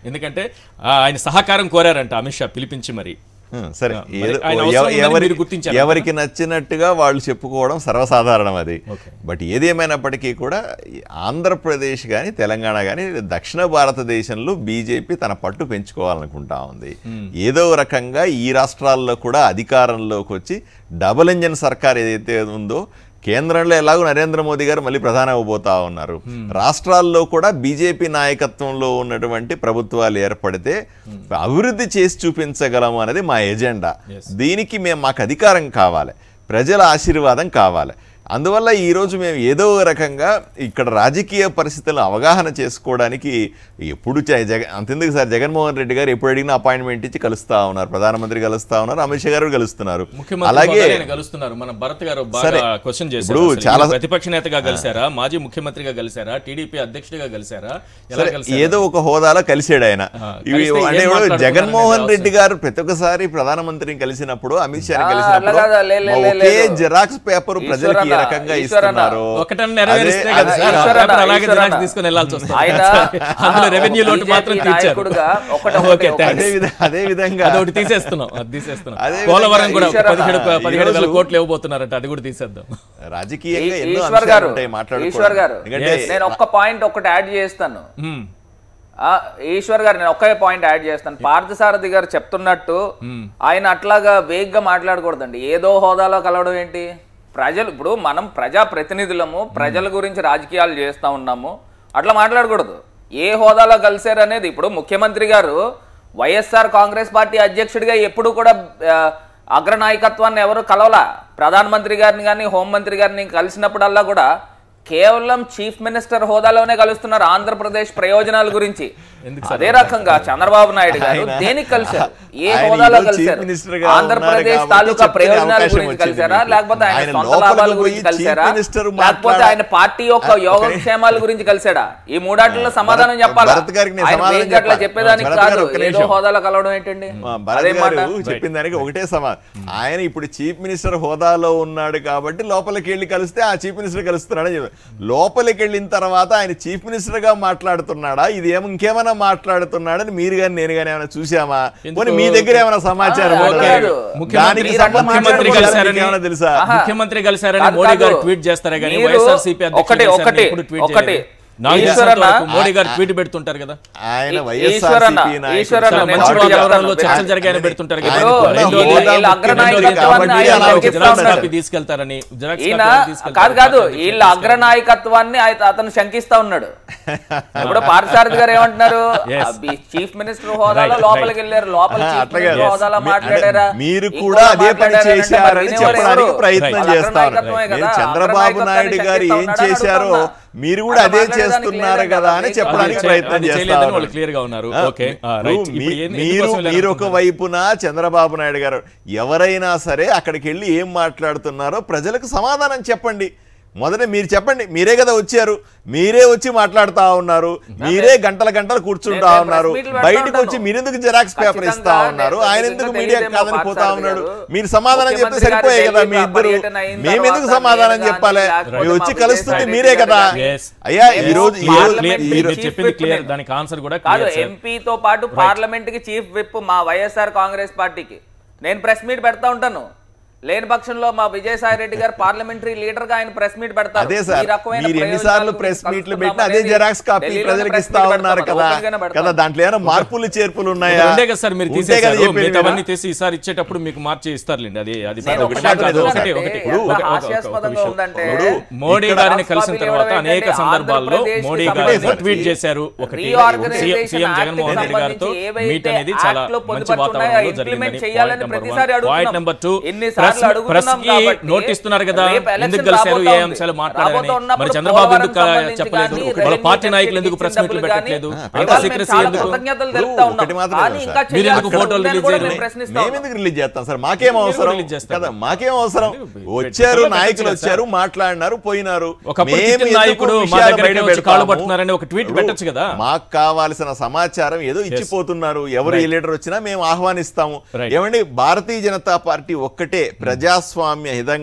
ఎందుకంటే ఆ, ఆయన సహకారం కోరారంట అమిత్ షా పిలిపించి మరి ఉం, సరే మరి ఏదో- ఆయన ఎవ- అవసరం ఉందని ఎవరి- మీరు గుర్తించారా? ఎవరికి నచ్చినట్టుగా వాళ్ళు చెప్పుకోవడం సర్వసాధారణం అది ఓకే. బట్ ఏదేమైనప్పటికీ కూడా ఈ ఆంధ్రప్రదేశ్ కానీ తెలంగాణ కానీ దక్షిణ భారతదేశంలో బీజేపీ తన పట్టు పెంచుకోవాలనుకుంటా ఉంది ఏదో రకంగా ఈ రాష్ట్రాల్లో కూడా అధికారంలోకి వచ్చి డబుల్ ఇంజన్ సర్కార్ ఏదైతే ఉందో కేంద్రంలో ఎలాగో నరేంద్ర మోదీ గారు మళ్ళీ ప్రధాని అవ్వబోతా ఉన్నారు రాష్ట్రాల్లో కూడా బీజేపీ నాయకత్వంలో ఉన్నటువంటి ప్రభుత్వాలు ఏర్పడితే అభివృద్ధి చేసి చూపించగలము అనేది మా ఎజెండా దీనికి మేము మాకు అధికారం కావాలి ప్రజల ఆశీర్వాదం కావాలి అందువల్ల ఈరోజు మేము ఏదో ఒక రకంగా ఇక్కడ రాజకీయ పరిస్థితులను అవగాహన చేసుకోవడానికి ఎప్పుడు చ- జగ అంతెందుకు సార్ జగన్మోహన్ రెడ్డి గారు ఎప్పుడు అడిగినా అపాయింట్మెంట్ ఇచ్చి కలుస్తా ఉన్నారు ప్రధానమంత్రి కలుస్తా ఉన్నారు అమిత్ షా గారు కలుస్తున్నారు ముఖ్యమంత్రి అలాగే హోదాలో ఆయన కలుస్తున్నారు మన భరత్ గారు సరే. బాగా క్వశ్చన్ చేశారు ఇప్పుడు అసలు. చాలా- ఈయన ప్రతిపక్ష నేతగా కలిశారా మాజీ ముఖ్యమంత్రిగా కలిశారా టీడీపీ అధ్యక్షుడిగా కలిశారా ఎలా సరే, కలిశారు ఏదో ఒక హోదాలో కలిసాడు ఆయన ఆ, ఇవి కలిస్తే ఏం అంటే ఇప్పుడు మాట్లాడుతున్నారు జగన్మోహన్ అనేది రెడ్డి గారు ప్రతి ఒక్కసారి ప్రధానమంత్రిని కలిసినప్పుడు అమిత్ షాని ఆ, కలిసినప్పుడు అట్లా కాదు, లే, లే, మా లే, ఒకే లేదు. జెరాక్స్ పేపర్ ప్రజలకు ఏ ఈశ్వరన్న, రకంగా ఈశ్వరన్న. ఇస్తున్నారు ఒకటని నెరవేరిస్తే అదే- కదా అదే- సార్ ఆ ఈశ్వరన్న, పేపర్ అలాగే ఈశ్వరన్న. జిరాక్స్ తీసుకొని వెళ్ళాల్సి వస్తుంది ఆయన అందులో రెవెన్యూ లోటు BJP మాత్రం తీర్చారు నాయకుడుగా ఒకటి ఓకే ఒకటి థాంక్స్. అదే విధ- అదే విధంగా అదొకటి తీసేస్తున్నాం అది తీసేస్తున్నాం అదే పోలవరం విధంగా కూడా ఈశ్వరన్న, పదిహేడు పదిహేడు వేల ఈరోజు- కోట్లు ఇవ్వబోతున్నారట అది కూడా తీసేద్దాం రాజకీయంగా ఈ- ఎన్నో ఈశ్వర్ అంశాలు గారు ఉంటాయి ఈశ్వర్ గారు మాట్లాడుకోవడానికి ఎందుకంటే నేను ఒక్క పాయింట్ ఒకటి యాడ్ చేస్తాను హ్మ్. ఆ, ఈశ్వర్ గారు నేను ఒకే పాయింట్ యాడ్ చేస్తాను పార్థసారథి గారు చెప్తున్నట్టు ఆయన అట్లాగా వేగ్గా మాట్లాడకూడదండి ఏదో హోదాలో కలవడం ఏంటి ప్రజలు ఇప్పుడు మనం ప్రజా ప్రతినిధులము ప్రజల గురించి రాజకీయాలు చేస్తా ఉన్నాము అట్లా మాట్లాడకూడదు ఏ హోదాలో కలిశారు అనేది ఇప్పుడు ముఖ్యమంత్రి గారు వైఎస్ఆర్ కాంగ్రెస్ పార్టీ అధ్యక్షుడిగా ఎప్పుడు కూడా ఆ, అగ్రనాయకత్వాన్ని ఎవరు కలవలా ప్రధానమంత్రి గారిని కానీ హోంమంత్రి గారిని కలిసినప్పుడల్లా కూడా కేవలం చీఫ్ మినిస్టర్ హోదాలోనే కలుస్తున్నారు ఆంధ్రప్రదేశ్ ప్రయోజనాల గురించి ఎందుకు అదే రకంగా చంద్రబాబు నాయుడు గారు ఆయన- దేనికి కలిశారు ఏ ఆయన హోదాలో ఈరోజు చీఫ్ కలిశారు మినిస్టర్గా ఆంధ్రప్రదేశ్ ఉన్నారు తాలూకా కాబట్టి ప్రయోజనాల చెప్పే గురించి అవకాశం కలిశారా వచ్చింది లేకపోతే ఆయన ఆయన సొంత లోపలికి లాభాల పోయి గురించి చీఫ్ కలిశారా మినిస్టర్ లేకపోతే మాట్లాడ- ఆయన పార్టీ యొక్క ఆ, యోగక్షేమాల గురించి కలిశాడా ఈ మూడాటిలో సమాధానం చెప్పాలా భరత్ గారికి నేను ఆయన సమాధానం వేగ్గా అట్లా చెప్పాలి. చెప్పేదానికి భరత్ గారు కాదు ఒక్క ఏదో నిమిషం. హోదాలో కలవడం ఏంటండి మా భరత్ అదే మాట గారు చెప్పిన దానికి ఒకటే సమా ఆయన ఇప్పుడు చీఫ్ మినిస్టర్ హోదాలో ఉన్నాడు కాబట్టి లోపలికి వెళ్ళి కలిస్తే ఆ చీఫ్ మినిస్టర్ కలుస్తున్నాడని చెప్పారు లోపలికి వెళ్ళిన తర్వాత ఆయన చీఫ్ మినిస్టర్ గా మాట్లాడుతున్నాడా ఇది ఏమో ఇంకేమైనా మాట్లాడుతున్నాడని మీరు కానీ నేను కానీ ఏమైనా చూసామా పోనీ మీ దగ్గర ఏమైనా సమాచారం ఆ, ఉందా? కాదు. ముఖ్యమంత్రి దానికి మీరు అట్లా సంబంధించిన ముఖ్యమంత్రి విషయాలు కలిశారని మీకు ఏమైనా తెలుసా ఆహా. ముఖ్యమంత్రి కలిశారని కాదు, మోడీ గారు కాదు. ట్వీట్ చేస్తారే కానీ మీరు వైఎస్ఆర్సీపీ ఒకటి, ఒకటి, ఒకటి. నాకు తెలిసినంత ఈశ్వరన్న- వరకు మోడీ గారు ట్వీట్ పెడుతుంటారు కదా ఆయన ఈ- వైఎస్ఆర్ ఈశ్వరన్న, ఈశ్వరన్న, చాలా నేను మంచి ఒకటి వాతావరణంలో చెప్తాను. చర్చలు జరిగాయని పెడుతుంటారు కదా ఇప్పుడు రెండోది- వీళ్ళ- వీళ్ళ రెండోది అగ్రనాయకత్వాన్ని కాబట్టి ఆయన అలా ఒక తగ్గిస్తా జిరాక్స్ ఉన్నారు. కాపీ తీసుకెళ్తారని జిరాక్స్ ఈయన కాపీ తీసుకెళ్తారని కాదు కాదు పార్టీ వీళ్ళ తీసుకెళ్తారు. అగ్రనాయకత్వాన్ని ఆయన- అతను శంకిస్తా ఉన్నాడు ఇప్పుడు పార్థసారథి గారు ఏమంటున్నారు Yes. చీఫ్ మినిస్టర్ హోదాలో Right, లోపలికి right. వెళ్ళారు లోపల ఆహా, చీఫ్ అట్లాగే. మినిస్టర్ హోదాలో మీ- మాట్లాడారా అంటే మీరు ఇంకోలా కూడా అదే పని మాట్లాడారంటే మరి చేశారని వినేవారు చెప్పడానికి ఎవరు? ప్రయత్నం వాళ్ళ చేస్తా ఉన్నారు అగ్రనాయకత్వమే నేను కదా, చంద్రబాబు అగ్రనాయకత్వాన్ని నాయుడు గారు ఏం శంకిస్తా ఉన్నాడని చేశారో అడుగుతున్నా. మీరు కూడా అట్లా అదే మాట్లాడడానికి చేస్తున్నారు లేదండి, కదా అని అది చెప్పడానికి అది ప్రయత్నం అది చేస్తా చేయలేదని ఉన్నారు. వాళ్ళు క్లియర్ గా ఉన్నారు ఆ, ఓకే ఆ, ఇప్పుడు రైట్ మీ- ఇప్పుడు ఏంది- మీరు ఎందుకోసం ఇలా మీరు ఒక అనుకుంటున్నారు? వైపున చంద్రబాబు నాయుడు గారు ఎవరైనా సరే అక్కడికి వెళ్ళి ఏం మాట్లాడుతున్నారో ప్రజలకు సమాధానం చెప్పండి మొదట మీరు చెప్పండి మీరే కదా వచ్చారు మీరే వచ్చి మాట్లాడుతా ఉన్నారు మీరే గంటల గంటలు కూర్చుంటా నేను ఉన్నారు press meet లు బయటకు పెడతా వచ్చి ఉంటాను. మీరెందుకు జెరాక్స్ పేపర్ ఇస్తా ఖచ్చితంగా ఉన్నారు నేను ఆయన నిజంగా ఎందుకు మీడియా తెలియదేమో కాదని పోతా పార్థసారథి ఉన్నాడు గారు. మీరు సమాధానం చెప్తే ముఖ్యమంత్రి గారు సరిపోయే కదా మీ ఢిల్లీ ఇద్దరు పర్యటన అయిన మేము ఎందుకు తర్వాత సమాధానం నేను చెప్పాలి కానీ మేము వచ్చి లేకపోతే కలుస్తుంది మా మీరే కదా Yes. అయ్యా మేము ఈ రోజు ఈ Clear, రోజు clear, పార్లమెంట్ మీరు చీఫ్ చెప్పింది విప్ క్లియర్ నేను. దానికి ఆన్సర్ కూడా కాదు క్లియర్ సార్ ఎంపీతో పాటు పార్లమెంట్ కి చీఫ్ విప్ మా వైఎస్ఆర్ కాంగ్రెస్ పార్టీకి నేను ప్రెస్ మీట్ పెడతా ఉంటాను లేని పక్షంలో మా విజయసాయి రెడ్డి గారు పార్లమెంటరీ లీడర్ గా ఆయన ప్రెస్ మీట్ పెడతారు అదే సార్ ఈ రకమైన మీరు ప్రయోజనాల ఎన్నిసార్లు గురించి ప్రెస్ మీట్లు కలుపుతున్నాం పెట్టినా అదే అనేది జెరాక్స్ కాపీ ఢిల్లీలోనే ప్రజలకు press ఇస్తా meet ఉన్నారు పెడతాం. కదా Open గానే పెడతాం. కదా దాంట్లో ఏమైనా మార్పులు చేర్పులు ఉన్నాయా ఉండే కదా సార్ మీరు ఉంటే కదా తీసేశారు చెప్పేది మిగతా మీరు. అవన్నీ తీసి ఈసారి ఇచ్చేటప్పుడు మీకు మార్చి ఇస్తారులేండి అది అది నేను ఒకటి ఒకటే కాదు, చెప్తున్నా ఒకటి అంటే ఒకటి ఎంత ఒక- ఒక- ఒక- ఒక హాస్యాస్పదంగా విషయం. ఉందంటే ఇప్పుడు మోడీ ఇక్కడ గారిని కలిసిన కాపీలు తర్వాత ఇవ్వడం అనేక ఏంటంటే సందర్భాల్లో ఆంధ్రప్రదేశ్కి మోడీ సంబంధించి గారు ట్వీట్ చేశారు ఒకటి Reorganization CM Act Jaganmohan Reddy గారితో సంబంధించి ఏవైతే మీట్ అనేది చాలా Act లో మంచి పొందుపరుచున్నాయో వాతావరణంలో implement జరిగిందని చేయాలని పాయింట్ నెంబర్ ప్రతిసారి వన్ అడుగుతున్నాం. పాయింట్ నెంబర్ టూ ఎన్నిసార్లు ప్రెస్ అడుగుతున్నాం కి కాబట్టి నోట్ ఇస్తున్నారు కదా రేపు election ఎందుకు కలిశారు రాబోతా ఏ ఉంది. అంశాలు మాట్లాడారని రాబోతా ఉన్నప్పుడు మరి చంద్రబాబు పోలవరం ఎందుకు సంబంధించి చెప్పలేదు కానీ, వాళ్ళ రెవెన్యూ పార్టీ నాయకులు చెక్కులు ఎందుకు ప్రెస్ మీట్లు ఇచ్చిన డబ్బులు పెట్టట్లేదు కానీ, అంత ఇవాళ సీక్రెసీ మేము చాలా ఎందుకు కృతజ్ఞతలు ఇప్పుడు తెలుపుతా ఉన్నాం. ఒకటి మాత్రమే కానీ సార్. ఇంకా మీరు ఎందుకు చేయాల్సిన ఫోటోలు ఉందని రిలీజ్ కూడా చేయరు? మేము ప్రశ్నిస్తా మేము ఉన్నాం. ఎందుకు రిలీజ్ చేస్తాం సార్ మాకేం అవసరం రిలీజ్ చేస్తారు. కదా మాకేం అవసరం పెట్టు, వచ్చారు పెట్టు, నాయకులు పెట్టు, వచ్చారు మాట్లాడినారు పోయినారు ఒకప్పుడు మేము తిట్టిన ఎందుకు నాయకుడు మా విషయాలు దగ్గరికి బయట వచ్చి కాళ్ళు పెడతాము? పట్టుకున్నారని ఒక ట్వీట్ ఇప్పుడు పెట్టొచ్చు కదా. మాకు కావాల్సిన సమాచారం ఏదో ఇచ్చిపోతున్నారు ఎవరు ఏ లీడర్ వచ్చినా మేము ఆహ్వానిస్తాము Right. ఏమండి భారతీయ జనతా పార్టీ ఒక్కటే ప్రజాస్వామ్య హితంగా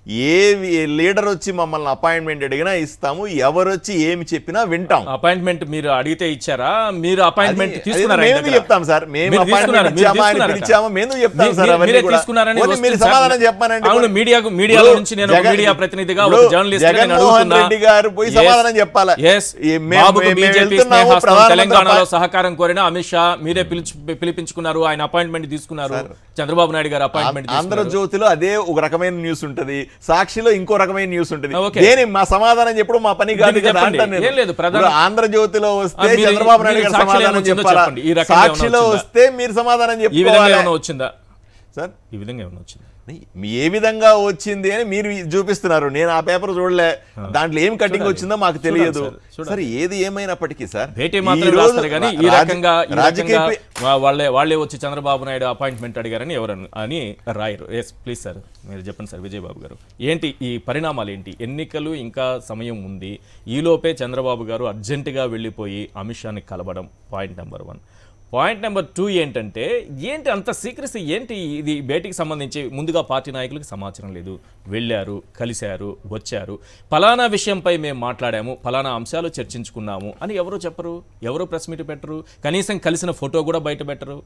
ఏ లీడర్ వచ్చి మమ్మల్ని అపాయింట్మెంట్ అడిగినా ఇస్తాము ఎవరు వచ్చి ఏమి చెప్పినా వింటాం అపాయింట్మెంట్ మీరు అడిగితే ఇచ్చారా మీరు అపాయింట్మెంట్ అది- తీసుకున్నారా అది ఆయన మేము దగ్గర? చెప్తాం సార్ మేము మీరు appointment తీసుకున్నారా? మీరు ఇచ్చామా, ఆయన తీసుకున్నారట. పిలిచామా, మేము చెప్తాం మీ- సార్ మీ- అవన్నీ మీరే కూడా. తీసుకున్నారని ఓన్లీ మీరు వస్తుంది సార్. సమాధానం చెప్పానండి అవును మీడియాకు మీడియాలో నుంచి నేను ఒక జగన్- మీడియా ప్రతినిధిగా ఒక ఇప్పుడు జర్నలిస్ట్ నేను జగన్మోహన్ అడుగుతున్నా రెడ్డి గారు పోయి Yes. సమాధానం చెప్పాలా Yes. ఈ మేము- బాబుకు మేము బీజేపీ వెళ్తున్నాము, స్నేహాస్తం ప్రధానమంత్రి తెలంగాణలో అప్ప- సహకారం కోరిన అమిత్ షా మీరే పిలిచి పిలిపించుకున్నారు ఆయన అపాయింట్మెంట్ తీసుకున్నారు చంద్రబాబు నాయుడు గారు అపాయింట్మెంట్ ఆంధ్రజ్యోతిలో అదే ఒక రకమైన న్యూస్ ఉంటది సాక్షిలో ఇంకో రకమైన న్యూస్ ఉంటది ఓకే. దేని మా సమాధానం చెప్పడం మా పని కాదు దీనికి కదా చెప్పండి. అంటాను నేను. ఏం లేదు, ప్రధాన- ఇప్పుడు ఆంధ్రజ్యోతిలో వస్తే ఆ, మీరు- చంద్రబాబు నాయుడు మీరు గారు సాక్షిలో సమాధానం ఏమొచ్చిందో చెప్పాలా చెప్పండి. ఈ రకంగా ఏమైనా సాక్షిలో వచ్చిందా? వస్తే మీరు సమాధానం ఈ విధంగా చెప్పుకోవాలి ఏమైనా వచ్చిందా సార్ ఈ విధంగా ఏమైనా వచ్చిందా మీ ఏ విధంగా వచ్చింది అని మీరు చూపిస్తున్నారు నేను ఆ పేపర్ చూడలే దాంట్లో ఏం కటింగ్ వచ్చిందో మాకు తెలియదు సార్, చూడాలి. సరే ఏది ఏమైనప్పటికీ సార్ భేటీ ఈ మాత్రం రోజు రాస్తారు కానీ ఈ రాజ- రకంగా ఈ రాజకీయ రకంగా పే- వా- వాళ్ళే వాళ్ళే వచ్చి చంద్రబాబు నాయుడు అపాయింట్మెంట్ అడిగారని ఎవరు అని రాయరు ఎస్ ప్లీజ్ సార్ మీరు చెప్పండి సార్ విజయబాబు గారు ఏంటి ఈ పరిణామాలు ఏంటి ఎన్నికలు ఇంకా సమయం ఉంది ఈలోపే చంద్రబాబు గారు అర్జెంటుగా వెళ్ళిపోయి అమిత్ షాని కలవడం point number one point number two ఏంటంటే ఏంటి అంత సీక్రెసీ ఏంటి ఇది భేటీకి సంబంధించి ముందుగా పార్టీ నాయకులకు సమాచారం లేదు వెళ్ళారు కలిశారు వచ్చారు ఫలానా విషయంపై మేము మాట్లాడాము ఫలానా అంశాలు చర్చించుకున్నాము అని ఎవరు చెప్పరు ఎవరు ప్రెస్ మీట్ పెట్టరు కనీసం కలిసిన ఫోటో కూడా బయట పెట్టరు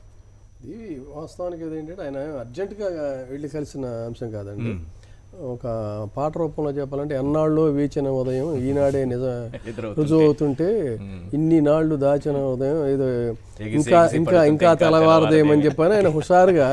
ఇది వాస్తవానికి ఏంటంటే ఆయన అర్జెంటుగా వెళ్ళి కలిసిన అంశం కాదండి ఒక పాట రూపంలో చెప్పాలంటే ఎన్నాళ్ళు వీచిన ఉదయం ఈనాడే నిజ ఎదురవుతుంటే. రుజువు అవుతుంటే ఇన్ని నాళ్ళు దాచిన ఉదయం ఏదో ఎగిసి ఇంకా ఎగిసి ఇంకా పడుతుంటే ఇంకా ఇంకా తెల్లవారదేమని చెప్పని ఆయన హుషారుగా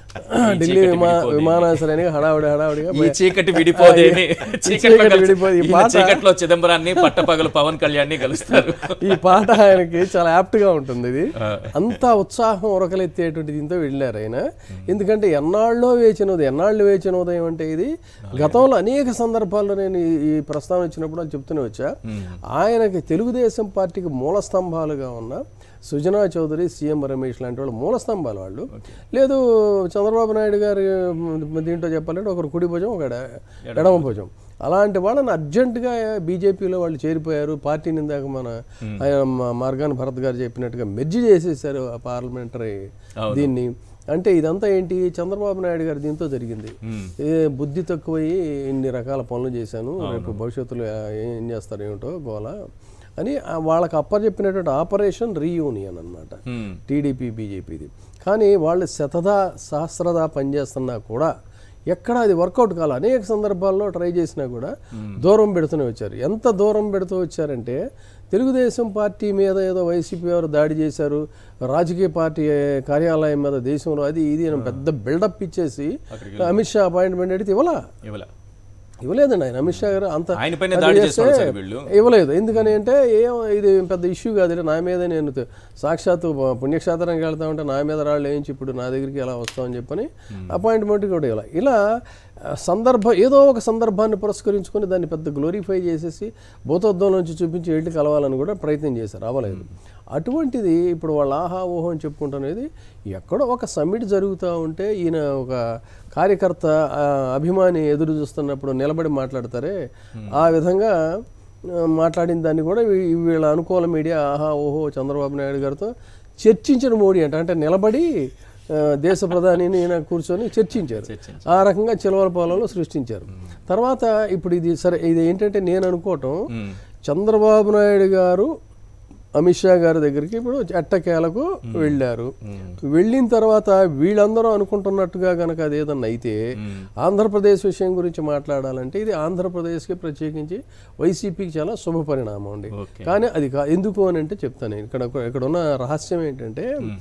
ఢిల్లీ విమా విమానాశ్రయానికి హడావుడి హడావుడిగా ఈ చీకటి విడిపోదేని ఈ చీకట్లో చీకటి కలిసి- విడిపోదు. ఈ ఈయన పాట- చీకట్లో చిదంబరాన్ని పట్టపగలు పవన్ కళ్యాణ్ని కలుస్తారు ఈ పాట ఆయనకి చాలా యాప్ట్ గా ఉంటుంది ఇది అంత ఉత్సాహం ఉరకలెత్తేటువంటి దీంతో వెళ్ళారు ఆయన ఎందుకంటే ఎన్నాళ్ళలో వేచిన ఉదయం ఎన్నాళ్ళు వేచిన ఉదయం అంటే ఇది గతంలో అనేక సందర్భాల్లో నేను ఈ- ఈ ప్రస్తావన వచ్చినప్పుడు అని చెప్తూనే వచ్చా ఆయనకి తెలుగుదేశం పార్టీకి మూల స్తంభాలుగా ఉన్న సుజనా చౌదరి సీఎం రమేష్ లాంటి వాళ్ళు మూల స్తంభాలు వాళ్ళు లేదు చంద్రబాబు నాయుడు గారి మ్, దీంట్లో చెప్పాలంటే ఒకరు కుడి భుజం ఒక ఎడమ భుజం అలాంటి వాళ్ళని అర్జెంటుగా బీజేపీలో వాళ్ళు చేరిపోయారు పార్టీని ఇందాక మన ఆయన మా- మార్గాన్ భరత్ గారు చెప్పినట్టుగా మెర్జి చేసేసారు ఆ పార్లమెంటరీ దీన్ని అంటే ఇదంతా ఏంటి చంద్రబాబు నాయుడు గారు దీంతో జరిగింది ఏ బుద్ధి తక్కువయ్యి ఇన్ని రకాల పనులు చేశాను రేపు భవిష్యత్తులో ఆ- ఏం చేస్తారు ఏమిటో గోల అని ఆ వాళ్ళకి అప్పచెప్పినటువంటి ఆపరేషన్ రీయూనియన్ అన్నమాట టీడీపీ బీజేపీది కానీ వాళ్ళు శతదా సహస్రదా పనిచేస్తున్నా కూడా ఎక్కడ అది వర్కౌట్ కాల అనేక సందర్భాల్లో ట్రై చేసినా కూడా దూరం పెడుతూనే వచ్చారు ఎంత దూరం పెడుతూ వచ్చారంటే తెలుగుదేశం పార్టీ మీద ఏదో వైసీపీ వారు దాడి చేశారు రాజకీయ పార్టీ కార్యాలయం మీద దేశంలో అది ఇది అని పెద్ద బిల్డప్ ఇచ్చేసి అమిత్ షా అపాయింట్మెంట్ అడిగితే ఇవ్వలా ఇవ్వలే ఇవ్వలేదండి ఆయన అమిత్ షా గారు అంత ఆయనపైనే అది దాడి చేస్తే చేస్తున్నారు సార్ వీళ్ళు. ఇవ్వలేదు ఎందుకని అంటే ఏం ఇది పెద్ద ఇష్యూ కాదు నా మీద నేను తె- సాక్షాత్తు ప- పుణ్యక్షేత్రానికి వెళ్తా ఉంటే నా మీద రాళ్ళు వేయించి ఇప్పుడు నా దగ్గరికి ఎలా వస్తామని చెప్పని అపాయింట్మెంట్ కూడా ఇలా ఇలా ఆ, సందర్భం ఏదో ఒక సందర్భాన్ని పురస్కరించుకొని దాన్ని పెద్ద గ్లోరిఫై చేసేసి భూతత్వం నుంచి చూపించి వెళ్ళి కలవాలని కూడా ప్రయత్నం చేశారు అవ్వలేదు అటువంటిది ఇప్పుడు వాళ్ళ ఆహా ఊహో అని చెప్పుకుంటున్నది ఎక్కడో ఒక సమ్మిట్ జరుగుతూ ఉంటే ఈయన ఒక కార్యకర్త ఆ, అభిమాని ఎదురు చూస్తున్నప్పుడు నిలబడి మాట్లాడతారే ఆ విధంగా ఆ, మాట్లాడిన దాన్ని కూడా వీ- వీళ్ళ అనుకూల మీడియా ఆహా ఓహో చంద్రబాబు నాయుడు గారితో చర్చించిన మోడీ అంట అంటే నిలబడి ఆ, దేశ ప్రధానిని ఈయన కూర్చొని చర్చించారు ఆ రకంగా చిలవల పాలలో సృష్టించారు తర్వాత ఇప్పుడు ఇది సరే ఇది ఏంటంటే నేను అనుకోవటం చంద్రబాబు నాయుడు గారు అమిత్ షా గారి దగ్గరికి ఇప్పుడు ఎట్టకేలకు వెళ్ళారు వెళ్ళిన తర్వాత వీళ్ళందరూ అనుకుంటున్నట్టుగా గనక అది ఏదన్నా అయితే ఆంధ్రప్రదేశ్ విషయం గురించి మాట్లాడాలంటే ఇది ఆంధ్రప్రదేశ్కి ప్రత్యేకించి వైసీపీకి చాలా శుభ పరిణామం అండి కానీ అది కా- ఎందుకు అని అంటే చెప్తాను నేను. ఇక్కడ ఇక్కడ ఉన్న రహస్యం ఏంటంటే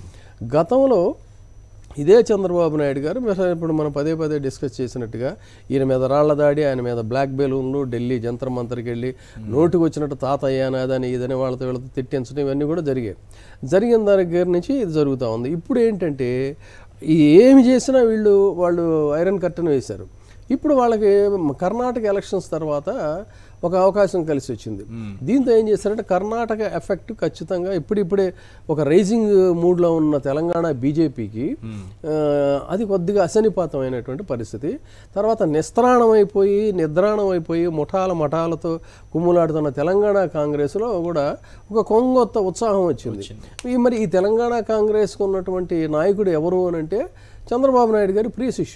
గతంలో ఇదే చంద్రబాబు నాయుడు గారు మీరు ఇప్పుడు మనం పదే పదే డిస్కస్ చేసినట్టుగా ఈయన మీద రాళ్ల దాడి ఆయన మీద బ్లాక్ బెలూన్లు ఢిల్లీ జంతర్ మంతర్కి వెళ్ళి నోటుకు వచ్చినట్టు తాతయ్య నాదని ఇదని వాళ్ళతో వీళ్ళతో తిట్టించడం ఇవన్నీ కూడా జరిగాయి జరిగిన దగ్గర నుంచి ఇది జరుగుతూ ఉంది ఇప్పుడు ఏంటంటే ఈ ఏమి చేసినా వీళ్ళు వాళ్ళు ఐరన్ కట్టను వేశారు ఇప్పుడు వాళ్ళకి కర్ణాటక ఎలక్షన్స్ తర్వాత ఒక అవకాశం కలిసి వచ్చింది దీంతో ఏం చేశారంటే కర్ణాటక ఎఫెక్ట్ ఖచ్చితంగా ఇప్పుడిప్పుడే ఒక రైజింగ్ మూడ్లో ఉన్న తెలంగాణ బీజేపీకి అది కొద్దిగా అసనిపాతమైనటువంటి పరిస్థితి తర్వాత నిస్త్రాణం అయిపోయి నిద్రాణం అయిపోయి ముఠాల మఠాలతో కుమ్ములాడుతున్న తెలంగాణ కాంగ్రెస్లో కూడా ఒక కొంగొత్త ఉత్సాహం వచ్చింది ఈ మరి ఈ తెలంగాణ కాంగ్రెస్కు ఉన్నటువంటి నాయకుడు ఎవరు అని అంటే చంద్రబాబు నాయుడు గారి ప్రియ శిష్యుడు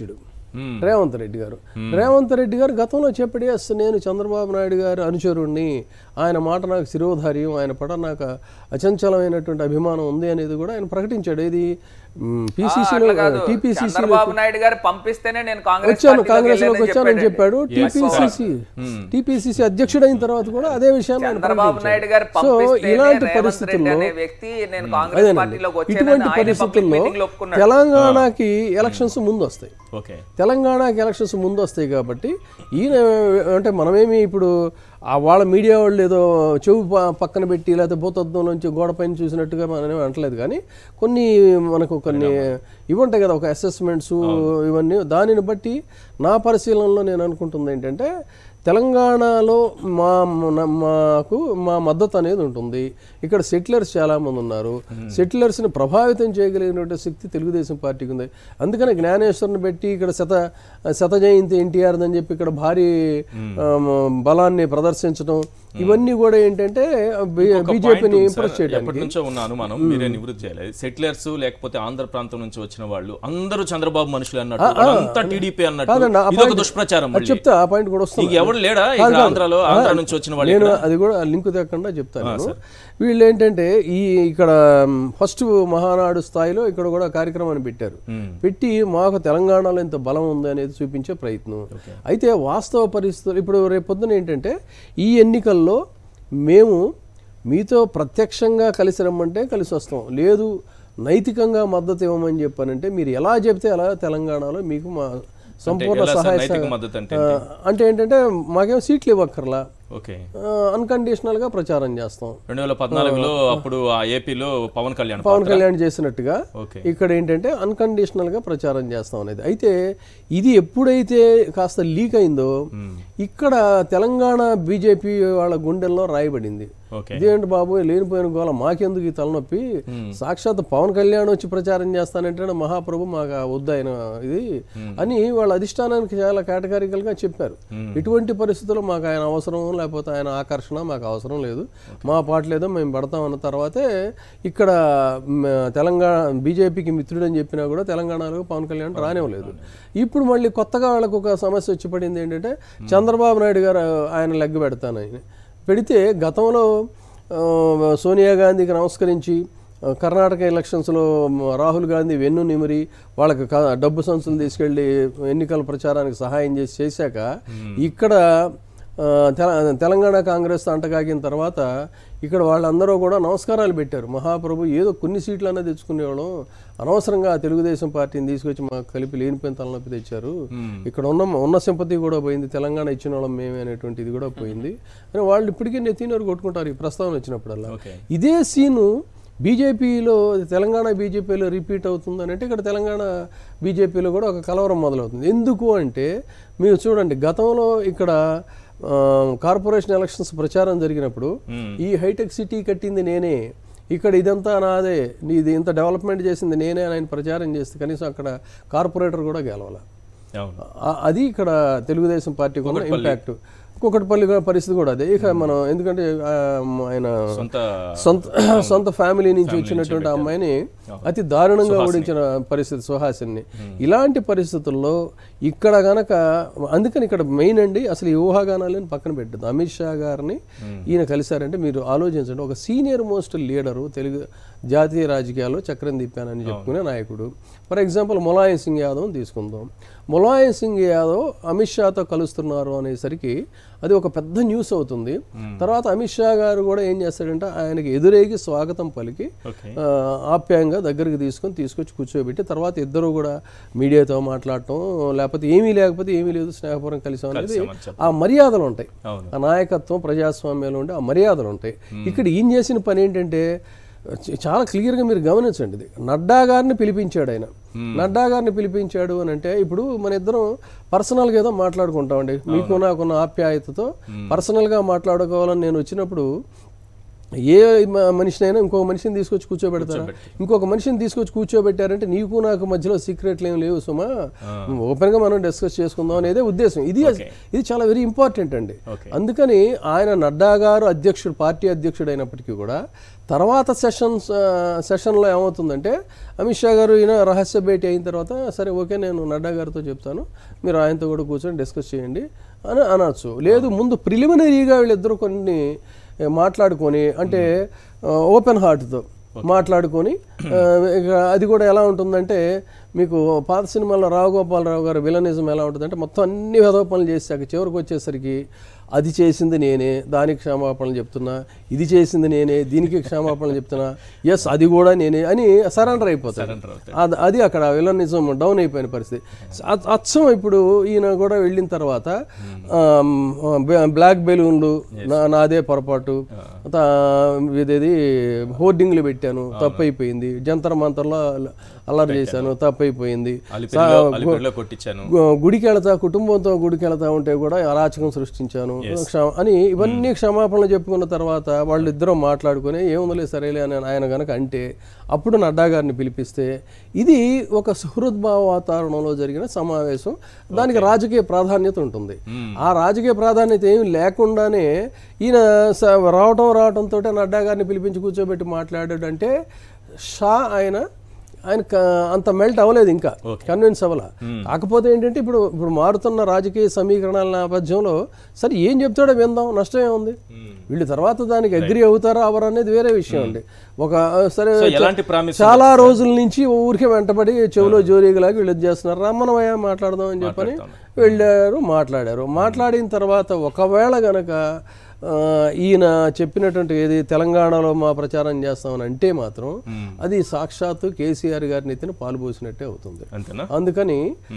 రేవంత్ రెడ్డి గారు రేవంత్ రెడ్డి గారు గతంలో చెప్పాడు ఎస్ నేను చంద్రబాబు నాయుడు గారి అనుచరుణ్ణి ఆయన మాట నాకు శిరోధార్యం ఆయన పడ నాకు అచంచలమైనటువంటి అభిమానం ఉంది అనేది కూడా ఆయన ప్రకటించాడు ఇది పిసిసిలో అట్లా కాదు. టీపీసీసీ చంద్రబాబు నాయుడు గారు పంపిస్తేనే నేను కాంగ్రెస్ వచ్చాను పార్టీలోకి కాంగ్రెస్ లోకి వెళ్ళానని వచ్చానని చెప్పాడు చెప్పాడండి. టీపీసీసీ టీపీసీసీ అధ్యక్షుడైన తర్వాత కూడా అదే విషయాన్ని ఆయన చంద్రబాబు నాయుడు గారు ప్రకటించాడు. సో పంపిస్తేనే ఇలాంటి రేవంత్ రెడ్డి పరిస్థితుల్లో అనే వ్యక్తి నేను కాంగ్రెస్ అదేనండి పార్టీలోకి వచ్చానని ఇటువంటి ఆయన పబ్లిక్ పరిస్థితుల్లో మీటింగ్ లో ఒప్పుకున్నాడు తెలంగాణకి ఎలక్షన్స్ ముందు వస్తాయి ఓకే తెలంగాణకి ఎలక్షన్స్ ముందు వస్తాయి కాబట్టి ఈయన అంటే మనమేమి ఇప్పుడు ఆ వాళ్ళ మీడియా వాళ్ళు ఏదో చెవు ప- పక్కన పెట్టి లేకపోతే భూతత్వం నుంచి గోడ పైన చూసినట్టుగా మనం అంటలేదు కానీ కొన్ని మనకు కొన్ని ఇవి ఉంటాయి కదా ఒక అసెస్మెంట్స్ ఇవన్నీ దానిని బట్టి నా పరిశీలనలో నేను అనుకుంటుంది ఏంటంటే తెలంగాణలో మా మన- మాకు మా మద్దతు అనేది ఉంటుంది ఇక్కడ సెటిలర్స్ చాలామంది ఉన్నారు సెటిలర్స్ని ప్రభావితం చేయగలిగినటువంటి శక్తి తెలుగుదేశం పార్టీకి ఉంది అందుకని జ్ఞానేశ్వరుని పెట్టి ఇక్కడ శత శత జయంతి ఎన్టీఆర్ అని చెప్పి ఇక్కడ భారీ ఆమ్, బలాన్ని ప్రదర్శించడం ఇవన్నీ కూడా ఏంటంటే బీజేపీని ఇంప్రెస్ చేయడానికి ఎప్పటి నుంచో ఉన్న అనుమానం మీరే నివృత్తి చేయాలి సెటిలర్స్ లేకపోతే ఆంధ్ర ప్రాంతం నుంచి వచ్చిన వాళ్ళు అందరూ చంద్రబాబు మనుషులు అన్నట్టు అంతా టీడీపీ అన్నట్టు కాదండి, ఆ ఇదొక point- దుష్ప్రచారం అది మళ్ళీ చెప్తా ఆ పాయింట్ కూడా వస్తుంది నీకు ఎవడు లేడా ఇక్కడ ఆంధ్రాలో ఆంధ్ర నుంచి వచ్చిన వాళ్ళు నేను అది కూడా లింక్ తెక్కకుండా చెప్తాను నేను. వీళ్ళు ఏంటంటే ఈ ఇక్కడ ఫస్ట్ మహానాడు స్థాయిలో ఇక్కడ కూడా కార్యక్రమాన్ని పెట్టారు పెట్టి మాకు తెలంగాణలో ఇంత బలం ఉంది అనేది చూపించే ప్రయత్నం అయితే వాస్తవ పరిస్థితులు ఇప్పుడు రేపు పొద్దున ఏంటంటే ఈ ఎన్నికల్లో మేము మీతో ప్రత్యక్షంగా కలిసి రమ్మంటే కలిసి వస్తాం లేదు నైతికంగా మద్దతు ఇవ్వమని చెప్పానంటే మీరు ఎలా చెప్తే అలా తెలంగాణలో మీకు మా సంపూర్ణ ఎలా సార్ సహాయ నైతిక సహ- మద్దతు అంటే ఆ, అంటే ఏంటంటే మాకేం సీట్లు ఇవ్వక్కర్లా ఓకే అన్కండిషనల్ గా ప్రచారం చేస్తాం రెండు వేల పద్నాలుగులో అప్పుడు ఆ ఏపీలో పవన్ కళ్యాణ్ పవన్ కళ్యాణ్ చేసినట్టుగా ఓకే ఇక్కడ ఏంటంటే అన్కండిషనల్ గా ప్రచారం చేస్తాం అనేది అయితే ఇది ఎప్పుడైతే కాస్త లీక్ అయిందో ఇక్కడ తెలంగాణ బీజేపీ వాళ్ళ గుండెల్లో రాయబడింది ఓకే ఇదేంటి బాబు లేనిపోయిన గోల మాకెందుకు ఈ తలనొప్పి సాక్షాత్ పవన్ కళ్యాణ్ వచ్చి ప్రచారం చేస్తానంటే మహాప్రభు మాకు ఆ వద్దు ఆయన ఇది అని వాళ్ళ అధిష్టానానికి చాలా కేటగారికల్ గా చెప్పారు ఇటువంటి పరిస్థితుల్లో మాకు ఆయన అవసరం లేకపోతే ఆయన ఆకర్షణ మాకు అవసరం లేదు మా పాటలేదో మేము పడతాం అన్న తర్వాతే ఇక్కడ మ్, తెలంగాణ బీజేపీకి మిత్రుడని చెప్పినా కూడా తెలంగాణలో పవన్ కళ్యాణ్ రానివ్వలేదు ఇప్పుడు మళ్ళీ కొత్తగా వాళ్ళకు ఒక సమస్య వచ్చి పడింది ఏంటంటే చంద్రబాబు నాయుడు గారు ఆయన లెగ్గ పెడతానని పెడితే గతంలో ఆ, సోనియా గాంధీకి నమస్కరించి ఆ, కర్ణాటక ఎలక్షన్స్లో మ, రాహుల్ గాంధీ వెన్ను నిమిరి వాళ్ళకి క- డబ్బు సంచులు తీసుకెళ్ళి ఎన్నికల ప్రచారానికి సహాయం చేసి చేశాక ఇక్కడ ఆ, తెల- తెలంగాణ కాంగ్రెస్ అంటగాగిన తర్వాత ఇక్కడ వాళ్ళందరూ కూడా నమస్కారాలు పెట్టారు మహాప్రభు ఏదో కొన్ని సీట్లు అన్న తెచ్చుకునేవాళ్ళం అనవసరంగా తెలుగుదేశం పార్టీని తీసుకొచ్చి మాకు కలిపి లేనిపోయిన తలనొప్పి తెచ్చారు ఇక్కడ ఉన్న ఉన్న సింపతి కూడా పోయింది తెలంగాణ ఇచ్చిన వాళ్ళం మేమే అనేటువంటి ఇది కూడా పోయింది అని వాళ్ళు ఇప్పటికీ నెత్తినరు కొట్టుకుంటారు ఈ ప్రస్తావన వచ్చినప్పుడల్లా ఓకే ఇదే సీను బీజేపీలో తెలంగాణ బీజేపీలో రిపీట్ అవుతుంది అంటే ఇక్కడ తెలంగాణ బీజేపీలో కూడా ఒక కలవరం మొదలవుతుంది ఎందుకు అంటే మీరు చూడండి గతంలో ఇక్కడ ఆ, కార్పొరేషన్ ఎలక్షన్స్ ప్రచారం జరిగినప్పుడు ఈ హైటెక్ సిటీ కట్టింది నేనే ఇక్కడ ఇదంతా నాదే ఇది ఇంత డెవలప్మెంట్ చేసింది నేనే అని ఆయన ప్రచారం చేస్తే కనీసం అక్కడ కార్పొరేటర్ కూడా గెలవాలి అవును ఆ- అది ఇక్కడ తెలుగుదేశం పార్టీకి ఉన్న ఇంపాక్ట్ కుకట్పల్లి కూడా పరిస్థితి కూడా అదే ఇక మనం ఎందుకంటే ఆ, ఆయన సొంత సొంత సొంత ఫ్యామిలీ నుంచి వచ్చినటువంటి అమ్మాయిని అతి దారుణంగా ఓడించిన పరిస్థితి సుహాసిని ఇలాంటి పరిస్థితుల్లో ఇక్కడ గనక అందుకని ఇక్కడ మెయిన్ అండి అసలు ఈ ఊహాగానాలను పక్కన పెట్టద్దు అమిత్ షా గారిని ఈయన కలిశారంటే మీరు ఆలోచించండి ఒక సీనియర్ మోస్ట్ లీడరు తెలుగు జాతీయ రాజకీయాల్లో చక్రం తిప్పానని చెప్పుకునే నాయకుడు ఫర్ ఎగ్జాంపుల్ ములాయం సింగ్ యాదవ్ తీసుకుందాం ములాయం సింగ్ యాదవ్ అమిత్ షాతో కలుస్తున్నారు అనేసరికి అది ఒక పెద్ద న్యూస్ అవుతుంది తర్వాత అమిత్ షా గారు కూడా ఏం చేస్తాడంటే ఆయనకి ఎదురేగి స్వాగతం పలికి ఓకే ఆ, ఆప్యాయంగా దగ్గరికి తీసుకొని తీసుకొచ్చి కూర్చోబెట్టి తర్వాత ఇద్దరు కూడా మీడియాతో మాట్లాడటం లేకపోతే ఏమీ లేకపోతే ఏమీ లేదు స్నేహపూర్వం కలిసాం అనేది కలిసామని ఆ మర్యాదలు ఉంటాయి అవును. ఆ నాయకత్వం ప్రజాస్వామ్యంలో ఉండే ఆ మర్యాదలు ఉంటాయి ఇక్కడ ఈయన చేసిన పని ఏంటంటే చ- చాలా క్లియర్గా మీరు గమనించండి ఇది నడ్డా గారిని పిలిపించాడు ఆయన నడ్డా గారిని పిలిపించాడు అని అంటే ఇప్పుడు మన ఇద్దరం పర్సనల్గా ఏదో మాట్లాడుకుంటామండి మీకు నాకున్న ఆప్యాయతతో పర్సనల్గా మాట్లాడుకోవాలని నేను వచ్చినప్పుడు ఏ మ- మనిషినైనా ఇంకొక మనిషిని తీసుకొచ్చి కూర్చోబెడతారా ఇంకొక మనిషిని తీసుకొచ్చి కూర్చోబెట్టారంటే నీకు నాకు మధ్యలో సీక్రెట్లు ఏం లేవు సుమా ఓపెన్ గా మనం డిస్కస్ చేసుకుందాం అనేదే ఉద్దేశం ఇది ఇది చాలా వెరీ ఇంపార్టెంట్ అండి Okay. అందుకని ఆయన నడ్డా గారు అధ్యక్షుడు పార్టీ అధ్యక్షుడు అయినప్పటికీ కూడా తర్వాత సెషన్స్ సెషన్లో ఏమవుతుందంటే అమిత్ షా గారు ఈయన రహస్య భేటీ అయిన తర్వాత సరే ఓకే నేను నడ్డా గారితో చెప్తాను మీరు ఆయనతో కూడా కూర్చొని డిస్కస్ చేయండి అని అనొచ్చు లేదు ముందు ప్రిలిమినరీగా వీళ్ళిద్దరూ కొన్ని ఏ, మాట్లాడుకొని అంటే ఓపెన్ హార్ట్తో మాట్లాడుకొని ఆ, ఇక అది కూడా ఎలా ఉంటుందంటే మీకు పాత సినిమాలో రావుగోపాలరావు గారు విలనిజం ఎలా ఉంటుందంటే మొత్తం అన్ని విధవ పనులు చేశాక చివరికి వచ్చేసరికి అది చేసింది నేనే దానికి క్షమాపణలు చెప్తున్నా ఇది చేసింది నేనే దీనికి క్షమాపణలు చెప్తున్నా ఎస్ అది కూడా నేనే అని సరెండర్ అయిపోతాడు అది అది అక్కడ విలనిజం డౌన్ అయిపోయిన పరిస్థితి అ- అచ్చం ఇప్పుడు ఈయన కూడా వెళ్ళిన తర్వాత ఆమ్, బ్లా- బ్లాక్ బెలూన్లు నా నాదే పొరపాటు తా- ఇదేది హోర్డింగ్లు పెట్టాను తప్పు అయిపోయింది జంతర్ మంతర్లో అల్లరి చేశాను తప్పు అయిపోయింది అలిపిరిలో అలిపిరిలో కొట్టించాను గు- గుడికి వెళతా కుటుంబంతో గుడికి వెళతా ఉంటే కూడా అరాచకం సృష్టించాను క్షమ- అని ఇవన్నీ క్షమాపణలు చెప్పుకున్న తర్వాత వాళ్ళు ఇద్దరం మాట్లాడుకుని ఏముందలే సరేలే అని ఆయన గనక అంటే అప్పుడు నడ్డా గారిని పిలిపిస్తే ఇది ఒక సుహృద్భావ వాతావరణంలో జరిగిన సమావేశం దానికి రాజకీయ ప్రాధాన్యత ఉంటుంది ఆ రాజకీయ ప్రాధాన్యత ఏమి లేకుండానే ఈయన స- రావటం రావటంతో నడ్డా గారిని పిలిపించి కూర్చోబెట్టి మాట్లాడాడంటే షా ఆయన ఆయన క- అంత మెల్ట్ అవ్వలేదు ఇంకా కన్విన్స్ అవ్వాల కాకపోతే ఏంటంటే ఇప్పుడు ఇప్పుడు మారుతున్న రాజకీయ సమీకరణాల నేపథ్యంలో సరే ఏం చెప్తాడో విందాం నష్టం ఏముంది వీళ్ళు తర్వాత దానికి అగ్రి అవుతారా అవరు అనేది వేరే విషయం అండి ఒక ఆ, సరే సో ఎలాంటి ప్రామిస్ చాలా రోజుల నుంచి ఊరికే వెంటబడి చెవిలో జోరీగలాగా వీళ్ళు ఇది చేస్తున్నారు రమ్మనమయ్యా మాట్లాడదాం అని చెప్పని వెళ్ళారు మాట్లాడారు మాట్లాడిన తర్వాత ఒకవేళ గనక ఆ, ఈయన చెప్పినటువంటి ఏది తెలంగాణలో మా ప్రచారం చేస్తామని అంటే మాత్రం అది సాక్షాత్తు కేసీఆర్ గారిని ఎత్తిన పాలు పోసినట్టే అవుతుంది అంతేనా అందుకని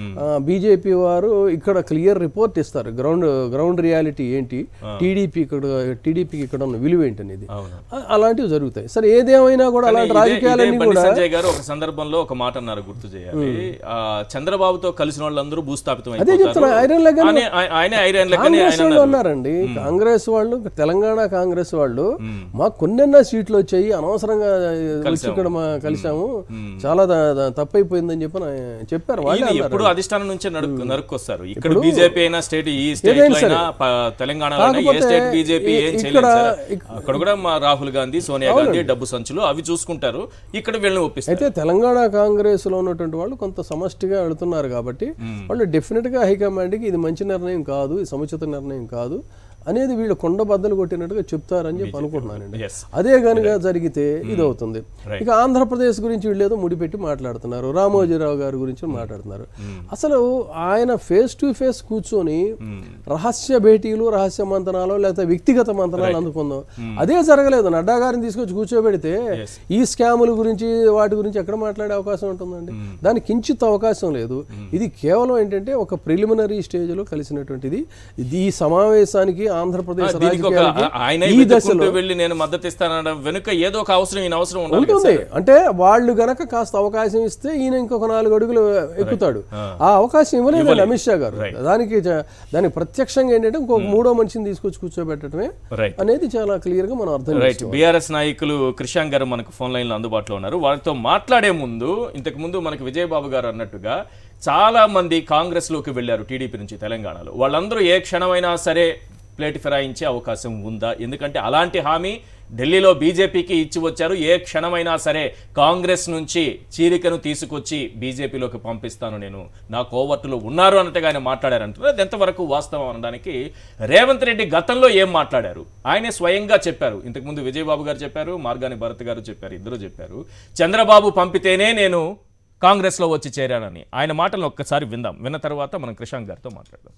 బీజేపీ వారు ఇక్కడ క్లియర్ రిపోర్ట్ ఇస్తారు గ్రౌండ్ గ్రౌండ్ రియాలిటీ ఏంటి టీడీపీ ఇక్కడ టీడీపీకి ఇక్కడ ఉన్న విలువ ఏంటనేది అవును. అ- అలాంటివి జరుగుతాయి సరే ఏదేమైనా కూడా అలాంటి ఇదే- రాజకీయాలన్నీ ఇదే బండి కూడా సంజయ్ గారు ఒక సందర్భంలో ఒక మాట అన్నారు గుర్తు చేయాలి ఆ, చంద్రబాబుతో కలిసిన వాళ్ళందరూ భూస్థాపితం అదే అయిపోతారు చెప్తున్నా ఐరన్ లెగ్ అని- ఆయ- ఆయనే ఐరన్ లెగ్ అని కాంగ్రెస్ ఆయన వాళ్ళు అన్నారు ఉన్నారండి కాంగ్రెస్ వాళ్ళు తెలంగాణ కాంగ్రెస్ వాళ్ళు మాకు కొన్నెన్న సీట్లు వచ్చాయి అనవసరంగా వచ్చి ఇక్కడ మా కలిసాము చాలా ద- ద- తప్పైపోయిందని చెప్పి నా- చెప్పారు వాళ్ళే ఈయన అన్నారు ఎప్పుడు అధిష్టానం నుంచే నడుక్కు నరుక్కొస్తారు ఇక్కడ బీజేపీ అయినా స్టేట్ ఈ స్టేట్ లో అయినా ప- తెలంగాణలో అయినా ఏ కాకపోతే స్టేట్ బీజేపీ ఏం ఇ- చేయలేదు ఇక్కడ- సార్ అక్కడ కూడా మా రాహుల్ గాంధీ సోనియా గాంధీ డబ్బు సంచులు అవి చూసుకుంటారు ఇక్కడ వీళ్ళని ఒప్పిస్తారు అయితే తెలంగాణ కాంగ్రెస్ లో ఉన్నటువంటి వాళ్ళు కొంత సమష్టిగా వెళుతున్నారు కాబట్టి వాళ్ళు డెఫినెట్ గా హైకమాండ్కి ఇది మంచి నిర్ణయం కాదు ఇది సముచిత నిర్ణయం కాదు అనేది వీళ్ళు కొండ బద్దలు కొట్టినట్టుగా చెప్తారని చెప్పి అనుకుంటున్నానండి Yes. అదే కనుక జరిగితే ఇది అవుతుంది ఇక ఆంధ్రప్రదేశ్ గురించి వీళ్ళు ఏదో ముడిపెట్టి మాట్లాడుతున్నారు రామోజీరావు గారి గురించి మాట్లాడుతున్నారు అసలు ఆయన ఫేస్ టు ఫేస్ కూర్చొని రహస్య భేటీలు రహస్య మంతనాలు లేకపోతే వ్యక్తిగత మంతనాలు అందుకుందాం అదే జరగలేదు నడ్డా గారిని తీసుకొచ్చి కూర్చోబెడితే ఈ స్కాముల గురించి వాటి గురించి ఎక్కడ మాట్లాడే అవకాశం ఉంటుందండి దానికి కించిత్ అవకాశం లేదు ఇది కేవలం ఏంటంటే ఒక ప్రిలిమినరీ స్టేజ్ లో కలిసినటువంటిది ఇది ఈ సమావేశానికి ఆంధ్రప్రదేశ్ దీనికి ఒక రాజకీయాలకి ఆయన ఈ దశలో వెళ్ళి నేను మద్దతు ఇస్తానడం వెనుక ఏదో ఒక అవసరం ఈయన అవసరం ఉండాలి కదా ఉంటుంది అంటే వాళ్ళు గనక కాస్త అవకాశం ఇస్తే ఈయన ఇంకొక నాలుగు అడుగులు ఎక్కుతాడు ఆ అవకాశం ఇవ్వలేదు అమిత్ షా గారు దానికి జ- దానికి ప్రత్యక్షంగా ఏంటంటే ఇంకొక మూడో మనిషిని తీసుకొచ్చి కూర్చోబెట్టడమే రైట్ అనేది చాలా క్లియర్ గా మనం అర్థం రైట్ బీఆర్ఎస్ నాయకులు కృషాంక్ గారు మనకు ఫోన్ లైన్ లో అందుబాటులో ఉన్నారు వారితో మాట్లాడే ముందు ఇంతకు ముందు మనకు విజయబాబు గారు అన్నట్టుగా చాలా మంది కాంగ్రెస్ లోకి వెళ్ళారు టీడీపీ నుంచి తెలంగాణలో వాళ్ళందరూ ఏ క్షణమైనా సరే ప్లేట్ ఫిరాయించే అవకాశం ఉందా ఎందుకంటే అలాంటి హామీ ఢిల్లీలో బీజేపీకి ఇచ్చి వచ్చారు ఏ క్షణమైనా సరే కాంగ్రెస్ నుంచి చీలికను తీసుకొచ్చి బీజేపీలోకి పంపిస్తాను నేను నా కోవర్టులో ఉన్నారు అన్నట్టుగా ఆయన మాట్లాడారంటారు అది ఎంతవరకు వాస్తవం అనడానికి రేవంత్ రెడ్డి గతంలో ఏం మాట్లాడారు ఆయనే స్వయంగా చెప్పారు ఇంతకుముందు విజయబాబు గారు చెప్పారు మార్గాని భరత్ గారు చెప్పారు ఇద్దరు చెప్పారు చంద్రబాబు పంపితేనే నేను కాంగ్రెస్లో వచ్చి చేరానని ఆయన మాటలను ఒక్కసారి విందాం విన్న తర్వాత మనం కృషాంక్ గారితో మాట్లాడదాం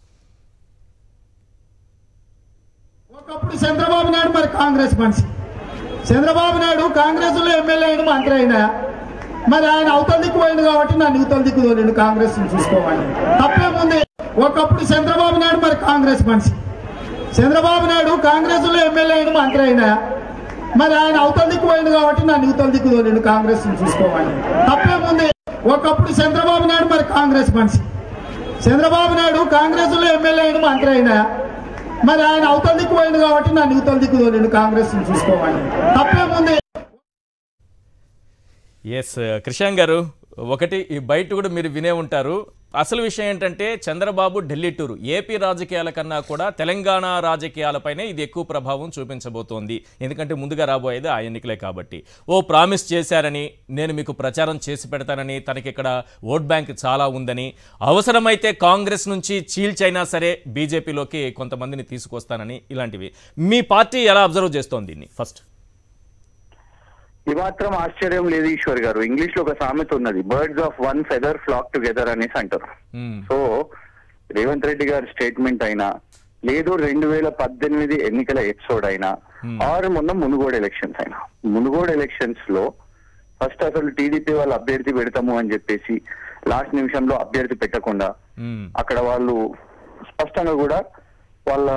ఒకప్పుడు చంద్రబాబు నాయుడు మరి కాంగ్రెస్ మనిషి చంద్రబాబు నాయుడు కాంగ్రెస్ లో ఎమ్మెల్యే అయిన మంత్రి అయినా మరి ఆయన అవతల దిక్కు పోయింది కాబట్టి నన్ను యువతల దిక్కు తోలిండు కాంగ్రెస్ ని చూసుకోవాలి తప్పేముంది ఒకప్పుడు చంద్రబాబు నాయుడు మరి కాంగ్రెస్ మనిషి చంద్రబాబు నాయుడు కాంగ్రెస్ లో ఎమ్మెల్యే అయిన మంత్రి అయినా మరి ఆయన అవతల దిక్కు పోయింది కాబట్టి నన్ను యువతల దిక్కు తోలిండు కాంగ్రెస్ ని చూసుకోవాలి తప్పేముంది ఒకప్పుడు చంద్రబాబు నాయుడు మరి కాంగ్రెస్ మనిషి చంద్రబాబు నాయుడు కాంగ్రెస్ లో ఎమ్మెల్యే అయిన మంత్రి అయినా మరి ఆయన అవతల దిక్కు పోయింది కాబట్టి నన్ను యువతల దిక్కు తోలేడు కాంగ్రెస్ చూసుకోవాలి తప్పేముంది ఎస్ కృషాంగ్ గారు ఒకటి ఈ బయట కూడా మీరు వినే ఉంటారు అసలు విషయం ఏంటంటే చంద్రబాబు ఢిల్లీ టూర్ ఏపీ రాజకీయాల కన్నా కూడా తెలంగాణ రాజకీయాలపైనే ఇది ఎక్కువ ప్రభావం చూపించబోతోంది ఎందుకంటే ముందుగా రాబోయేది ఆ ఎన్నికలే కాబట్టి ఓ ప్రామిస్ చేశారని నేను మీకు ప్రచారం చేసి పెడతానని తనకి ఇక్కడ ఓట్ బ్యాంక్ చాలా ఉందని అవసరమైతే కాంగ్రెస్ నుంచి చీల్చైనా సరే బీజేపీలోకి కొంతమందిని తీసుకొస్తానని ఇలాంటివి మీ పార్టీ ఎలా అబ్జర్వ్ చేస్తోంది దీన్ని ఫస్ట్ ఈ మాత్రం ఆశ్చర్యం లేదు ఈశ్వర్ గారు ఇంగ్లీష్ లో ఒక సామెత ఉన్నది birds of one feather flock together అనేసి అంటారు సో రేవంత్ రెడ్డి గారి స్టేట్మెంట్ అయినా లేదు రెండు వేల పద్దెనిమిది ఎన్నికల ఎపిసోడ్ అయినా ఆర్ మొన్న మునుగోడు ఎలక్షన్స్ అయినా మునుగోడు ఎలక్షన్స్ లో ఫస్ట్ అసలు టీడీపీ వాళ్ళు అభ్యర్థి పెడతాము అని చెప్పేసి లాస్ట్ నిమిషంలో అభ్యర్థి పెట్టకుండా అక్కడ వాళ్ళు స్పష్టంగా కూడా వాళ్ళ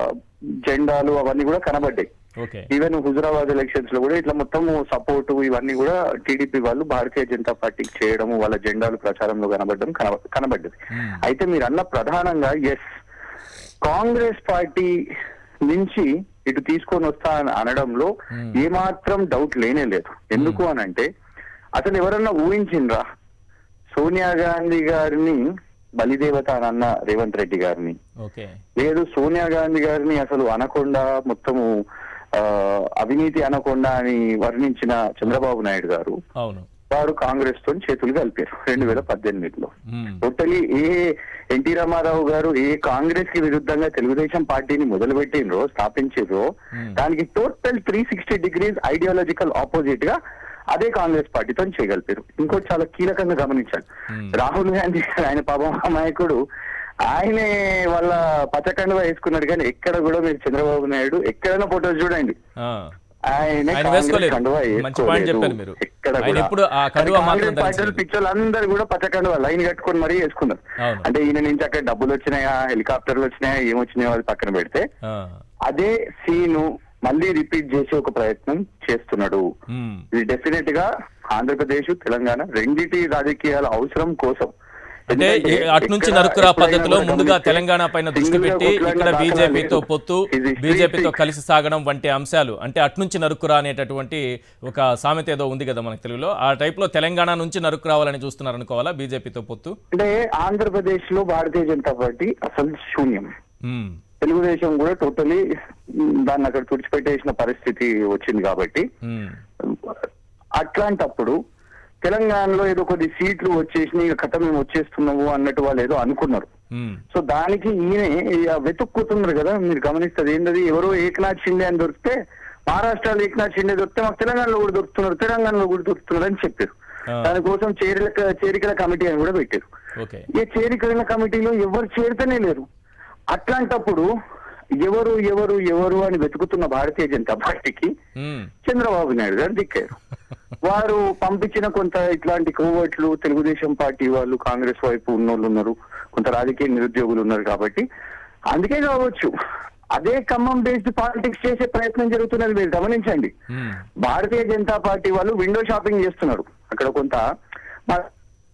జెండాలు అవన్నీ కూడా కనబడ్డాయి ఓకే ఈవెన్ హుజురాబాద్ ఎలక్షన్స్ లో కూడా ఇట్లా మొత్తం సపోర్ట్ ఇవన్నీ కూడా టీడీపీ వాళ్ళు భారతీయ జనతా పార్టీకి చేయడము వాళ్ళ జెండాలు ప్రచారంలో కనబడడం కనబ- కనబడ్డది అయితే మీరు అన్న ప్రధానంగా ఎస్ కాంగ్రెస్ పార్టీ నుంచి ఇటు తీసుకొని వస్తా అని అనడంలో ఏమాత్రం డౌట్ లేనే లేదు ఎందుకు అని అంటే అసలు ఎవరన్నా ఊహించిండ్రా సోనియా గాంధీ గారిని బలిదేవత అని అన్న రేవంత్ రెడ్డి గారిని ఓకే లేదు సోనియా గాంధీ గారిని అసలు అనకుండా మొత్తము ఆ, అవినీతి అనకుండా అని వర్ణించిన చంద్రబాబు నాయుడు గారు అవును వారు కాంగ్రెస్ తో చేతులు కలిపారు రెండు వేల పద్దెనిమిదిలో మ్మ్. టోటలీ ఏ ఎన్టీ రామారావు గారు ఏ కాంగ్రెస్ కి విరుద్ధంగా తెలుగుదేశం పార్టీని మొదలుపెట్టినరో స్థాపించారో దానికి total three sixty degrees ideological opposite గా అదే కాంగ్రెస్ పార్టీతో చేయగలిపారు ఇంకోటి చాలా కీలకంగా గమనించాలి రాహుల్ గాంధీ గారు, ఆయన పాపం అమాయకుడు ఆయనే వాళ్ళ పచ్చకండువ వేసుకున్నాడు కానీ ఎక్కడ కూడా మీరు చంద్రబాబు నాయుడు ఎక్కడైనా ఫోటోస్ చూడండి ఆ. ఆయన ఆయన కాంగ్రెస్ వేసుకోలేదు. కండువా మంచి పాయింట్ వేసుకోలేదు. చెప్పారు మీరు. ఎక్కడ ఆయన కూడా. ఎప్పుడు ఆ కానీ కండువా మాత్రం కాంగ్రెస్ పార్టీల ధరించలేదు. పిక్చర్లు అందరు కూడా పచ్చ కండువా లైన్ కట్టుకొని మరీ వేసుకున్నారు అవును. అంటే ఈయన నుంచి అక్కడ డబ్బులు వచ్చినాయా హెలికాప్టర్లు వచ్చినాయా ఏమొచ్చినాయో అది పక్కన పెడితే ఆ. అదే సీను మళ్ళీ రిపీట్ చేసే ఒక ప్రయత్నం చేస్తున్నాడు మ్మ్. ఇది డెఫినెట్ గా ఆంధ్రప్రదేశ్ తెలంగాణ రెండిటి రాజకీయాల అవసరం కోసం అంటే ఎందుకంటే ఈ- అటు నుంచి ఎక్కడ- నరుకురా ఎప్పుడైనా పద్ధతిలో కూడా ముందుగా గమనిస్తే తెలంగాణ పైన దృష్టి సింగిల్గా పెట్టి కొట్లాడిన ఇక్కడ దాఖలా బీజేపీతో లేదు. పొత్తు ఇది బీజేపీతో street కలిసి సాగడం వంటి అంశాలు అంటే అటు నుంచి నరుకురా అనేటటువంటి ఒక సామెత ఏదో ఉంది కదా మనకి తెలుగులో ఆ టైప్ లో తెలంగాణ నుంచి నరుకు రావాలని చూస్తున్నారు అనుకోవాలా బీజేపీతో పొత్తు అంటే ఆంధ్రప్రదేశ్ లో భారతీయ జనతా పార్టీ అసలు శూన్యం మ్మ్. తెలుగుదేశం కూడా టోటలీ దాన్ని అక్కడ తుడిచిపెట్టేసిన పరిస్థితి వచ్చింది కాబట్టి మ్మ్. అట్లాంటప్పుడు తెలంగాణలో ఏదో కొద్ది సీట్లు వచ్చేసి ఇక కథ మేము వచ్చేస్తున్నాము అన్నట్టు వాళ్ళు ఏదో అనుకున్నారు మ్మ్. సో దానికి ఈయన ఇక వెతుక్కుతున్నారు కదా మీరు గమనిస్తుంది ఏంటది ఎవరో ఏకనాథ్ షిండే అని దొరికితే మహారాష్ట్రలో ఏకనాథ్ షిండే దొరికితే మాకు తెలంగాణలో కూడా దొరుకుతున్నారు తెలంగాణలో కూడా దొరుకుతున్నారు అని చెప్పారు ఆ. దానికోసం చేరిక చేరికల కమిటీ అని కూడా పెట్టారు ఓకే ఈ చేరికల కమిటీలో ఎవరు చేరితేనే లేరు అట్లాంటప్పుడు ఎవరు ఎవరు ఎవరు అని వెతుకుతున్న భారతీయ జనతా పార్టీకి మ్మ్. చంద్రబాబు నాయుడు గారు దిక్కారు వారు పంపించిన కొంత ఇట్లాంటి కోవట్లు తెలుగుదేశం పార్టీ వాళ్ళు కాంగ్రెస్ వైపు ఉన్నోళ్ళు ఉన్నారు కొంత రాజకీయ నిరుద్యోగులు ఉన్నారు కాబట్టి అందుకే కావచ్చు అదే ఖమ్మం బేస్డ్ పాలిటిక్స్ చేసే ప్రయత్నం జరుగుతున్నది మీరు గమనించండి మ్మ్. భారతీయ జనతా పార్టీ వాళ్ళు విండో షాపింగ్ చేస్తున్నారు అక్కడ కొంత మా-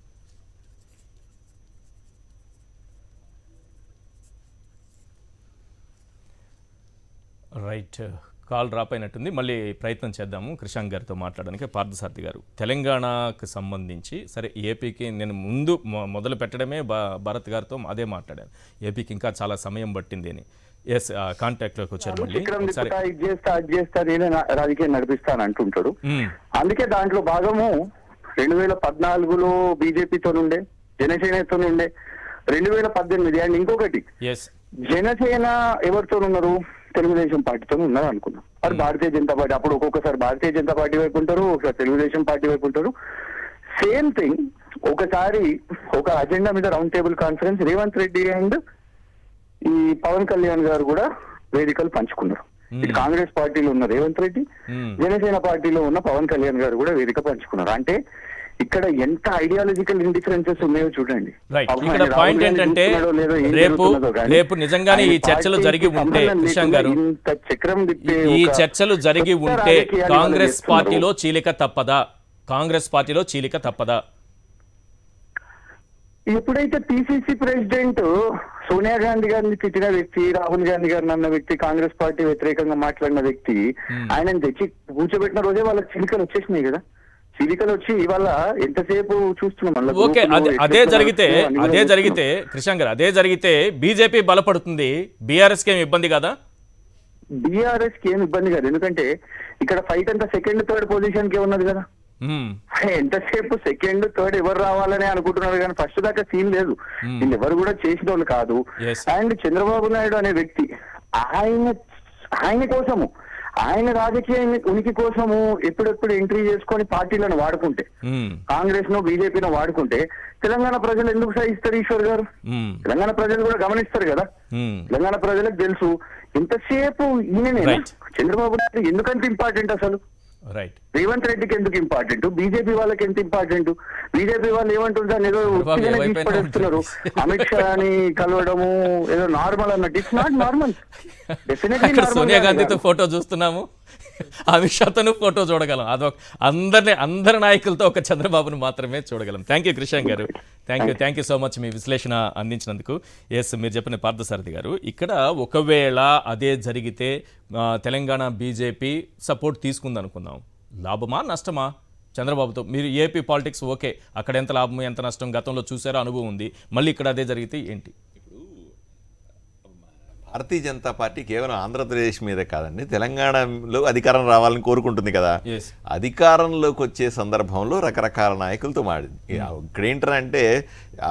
రైట్ కాల్ డ్రాప్ అయినట్టుంది మళ్ళీ ప్రయత్నం చేద్దాము కృషాంక్ గారితో మాట్లాడడానికి పార్థసారథి గారు తెలంగాణకు సంబంధించి సరే ఏపీకి నేను ముందు మొ- మొదలు పెట్టడమే భా భారత్ గారితో అదే మాట్లాడాను ఏపీకి ఇంకా చాలా సమయం పట్టింది అని ఎస్ కాంటాక్ట్లోకి వచ్చారు మళ్ళీ చక్రం సరే తిప్పుతా ఇది చేస్తా అది చేస్తా నేనే నా- రాజకీయం నడిపిస్తాను అంటుంటాడు మ్మ్. అందుకే దాంట్లో భాగము రెండు వేల పద్నాలుగులో బీజేపీతో ఉండే జనసేనతో ఉండే రెండు వేల పద్దెనిమిది అండ్ ఇంకొకటి ఎస్ జనసేన ఎవరితో ఉన్నారు తెలుగుదేశం పార్టీతో ఉన్నారు అనుకున్నాం మరి భారతీయ జనతా పార్టీ అప్పుడు ఒక్కొక్కసారి భారతీయ జనతా పార్టీ వైపు ఉంటారు ఒకసారి తెలుగుదేశం పార్టీ వైపు ఉంటారు సేమ్ థింగ్ ఒకసారి ఒక అజెండా మీద round table conference Revanth Reddy and ఈ పవన్ కళ్యాణ్ గారు కూడా వేదికలు పంచుకున్నారు ఇటు కాంగ్రెస్ పార్టీలో ఉన్న రేవంత్ రెడ్డి Hmm. జనసేన పార్టీలో ఉన్న పవన్ కళ్యాణ్ గారు కూడా వేదిక పంచుకున్నారు అంటే ఇక్కడ ఎంత ఐడియాలజికల్ ఇండిఫరెన్సెస్ ఉన్నాయో చూడండి రైట్ పాపం ఇక్కడ ఆయన పాయింట్ రాహుల్ గాంధీ ఏంటంటే చూస్తున్నాడో లేదో, ఏం రేపు జరుగుతున్నదో కానీ రేపు నిజంగానే ఈ ఆయన చర్చలు పార్టీకి జరిగి ఉంటే సంబంధం కృషాంక్ గారు లేకుండా ఇంత చక్రం తిప్పే ఈ ఒక చర్చలు జరిగి కొత్త ఉంటే రాజకీయాలు కాంగ్రెస్ చేస్తున్నారు. పార్టీలో చీలిక తప్పదా కాంగ్రెస్ పార్టీలో చీలిక తప్పదా ఎప్పుడైతే పిసిసి ప్రెసిడెంట్ సోనియా గాంధీ గారిని తిట్టిన వ్యక్తి రాహుల్ గాంధీ గారిని అన్న వ్యక్తి కాంగ్రెస్ పార్టీ వ్యతిరేకంగా మాట్లాడిన వ్యక్తి ఆయనని తెచ్చి కూర్చోబెట్టిన రోజే వాళ్ళకి చిలికలు వచ్చేసినాయి కదా చిలికలు వచ్చి ఇవాళ ఎంతసేపు చూస్తున్నాం మళ్ళా ఓకే గ్రూపులు, అదే అదే ఎట్లెట్లా జరిగితే వస్తున్నాయో అన్ని కూడా అదే చూస్తున్నాం. జరిగితే కృష్ణ గారు అదే జరిగితే బీజేపీ బలపడుతుంది బీఆర్ఎస్కి ఏమి ఇబ్బంది కదా బీఆర్ఎస్ కి ఏం ఇబ్బంది కాదు ఎందుకంటే ఇక్కడ ఫైట్ అంతా సెకండ్ థర్డ్ పొజిషన్ కే ఉన్నది కదా మ్మ్. ఎంతసేపు సెకండ్ థర్డ్ ఎవరు రావాలని అనుకుంటున్నారు కానీ ఫస్ట్ దాకా సీన్ లేదు వీళ్ళు ఎవరు కూడా చేసిన వాళ్ళు కాదు Yes. అండ్ చంద్రబాబు నాయుడు అనే వ్యక్తి ఆయన ఆయన కోసము ఆయన రాజకీయ ఉనికి కోసము ఎప్పుడెప్పుడు ఎంట్రీ చేసుకొని పార్టీలను వాడుకుంటే మ్మ్. కాంగ్రెస్ ను బీజేపీను వాడుకుంటే తెలంగాణ ప్రజలు ఎందుకు సహిస్తారు ఈశ్వర్ గారు మ్మ్. తెలంగాణ ప్రజలు కూడా గమనిస్తారు కదా మ్మ్. తెలంగాణ ప్రజలకు తెలుసు ఎంతసేపు ఈయననే Right. చంద్రబాబు నాయుడు ఎందుకంత ఇంపార్టెంట్ అసలు రైట్ రేవంత్ రెడ్డికి ఎందుకు ఇంపార్టెంట్ బీజేపీ వాళ్ళకి ఎంత ఇంపార్టెంట్ బీజేపీ వాళ్ళు ఏమంటారు దాన్ని ఏదో చంద్రబాబు ఉత్తిగానే ఏవైపోయినా తీసి పడేస్తున్నారు ఉంటుంది. అమిత్ షాని కలవడము ఏదో నార్మల్ అన్నట్టు ఇట్స్ నాట్ నార్మల్ డెఫినెట్లీ అక్కడ సోనియా గాంధీతో ఫోటో చూస్తున్నాము అమిత్ షాతోను ఫోటో చూడగలం అదొక అందరిని అందరి నాయకులతో ఒక చంద్రబాబును మాత్రమే చూడగలం thank you Krishna garu thank you thank you so much మీ విశ్లేషణ అందించినందుకు ఎస్ మీరు చెప్పిన పార్థసారథి గారు ఇక్కడ ఒకవేళ అదే జరిగితే ఆ, తెలంగాణ బీజేపీ సపోర్ట్ తీసుకుంది అనుకుందాం లాభమా నష్టమా చంద్రబాబుతో మీరు ఏపీ పాలిటిక్స్ ఓకే అక్కడ ఎంత లాభం ఎంత నష్టం గతంలో చూసారో అనుభవం ఉంది మళ్ళీ ఇక్కడ అదే జరిగితే ఏంటి భారతీయ జనతా పార్టీ కేవలం ఆంధ్రప్రదేశ్ మీదే కాదండి తెలంగాణలో అధికారం రావాలని కోరుకుంటుంది కదా Yes. అధికారంలోకి వచ్చే సందర్భంలో రకరకాల నాయకులతో మాడి ఇక్కడ ఏంటంటే ఆ,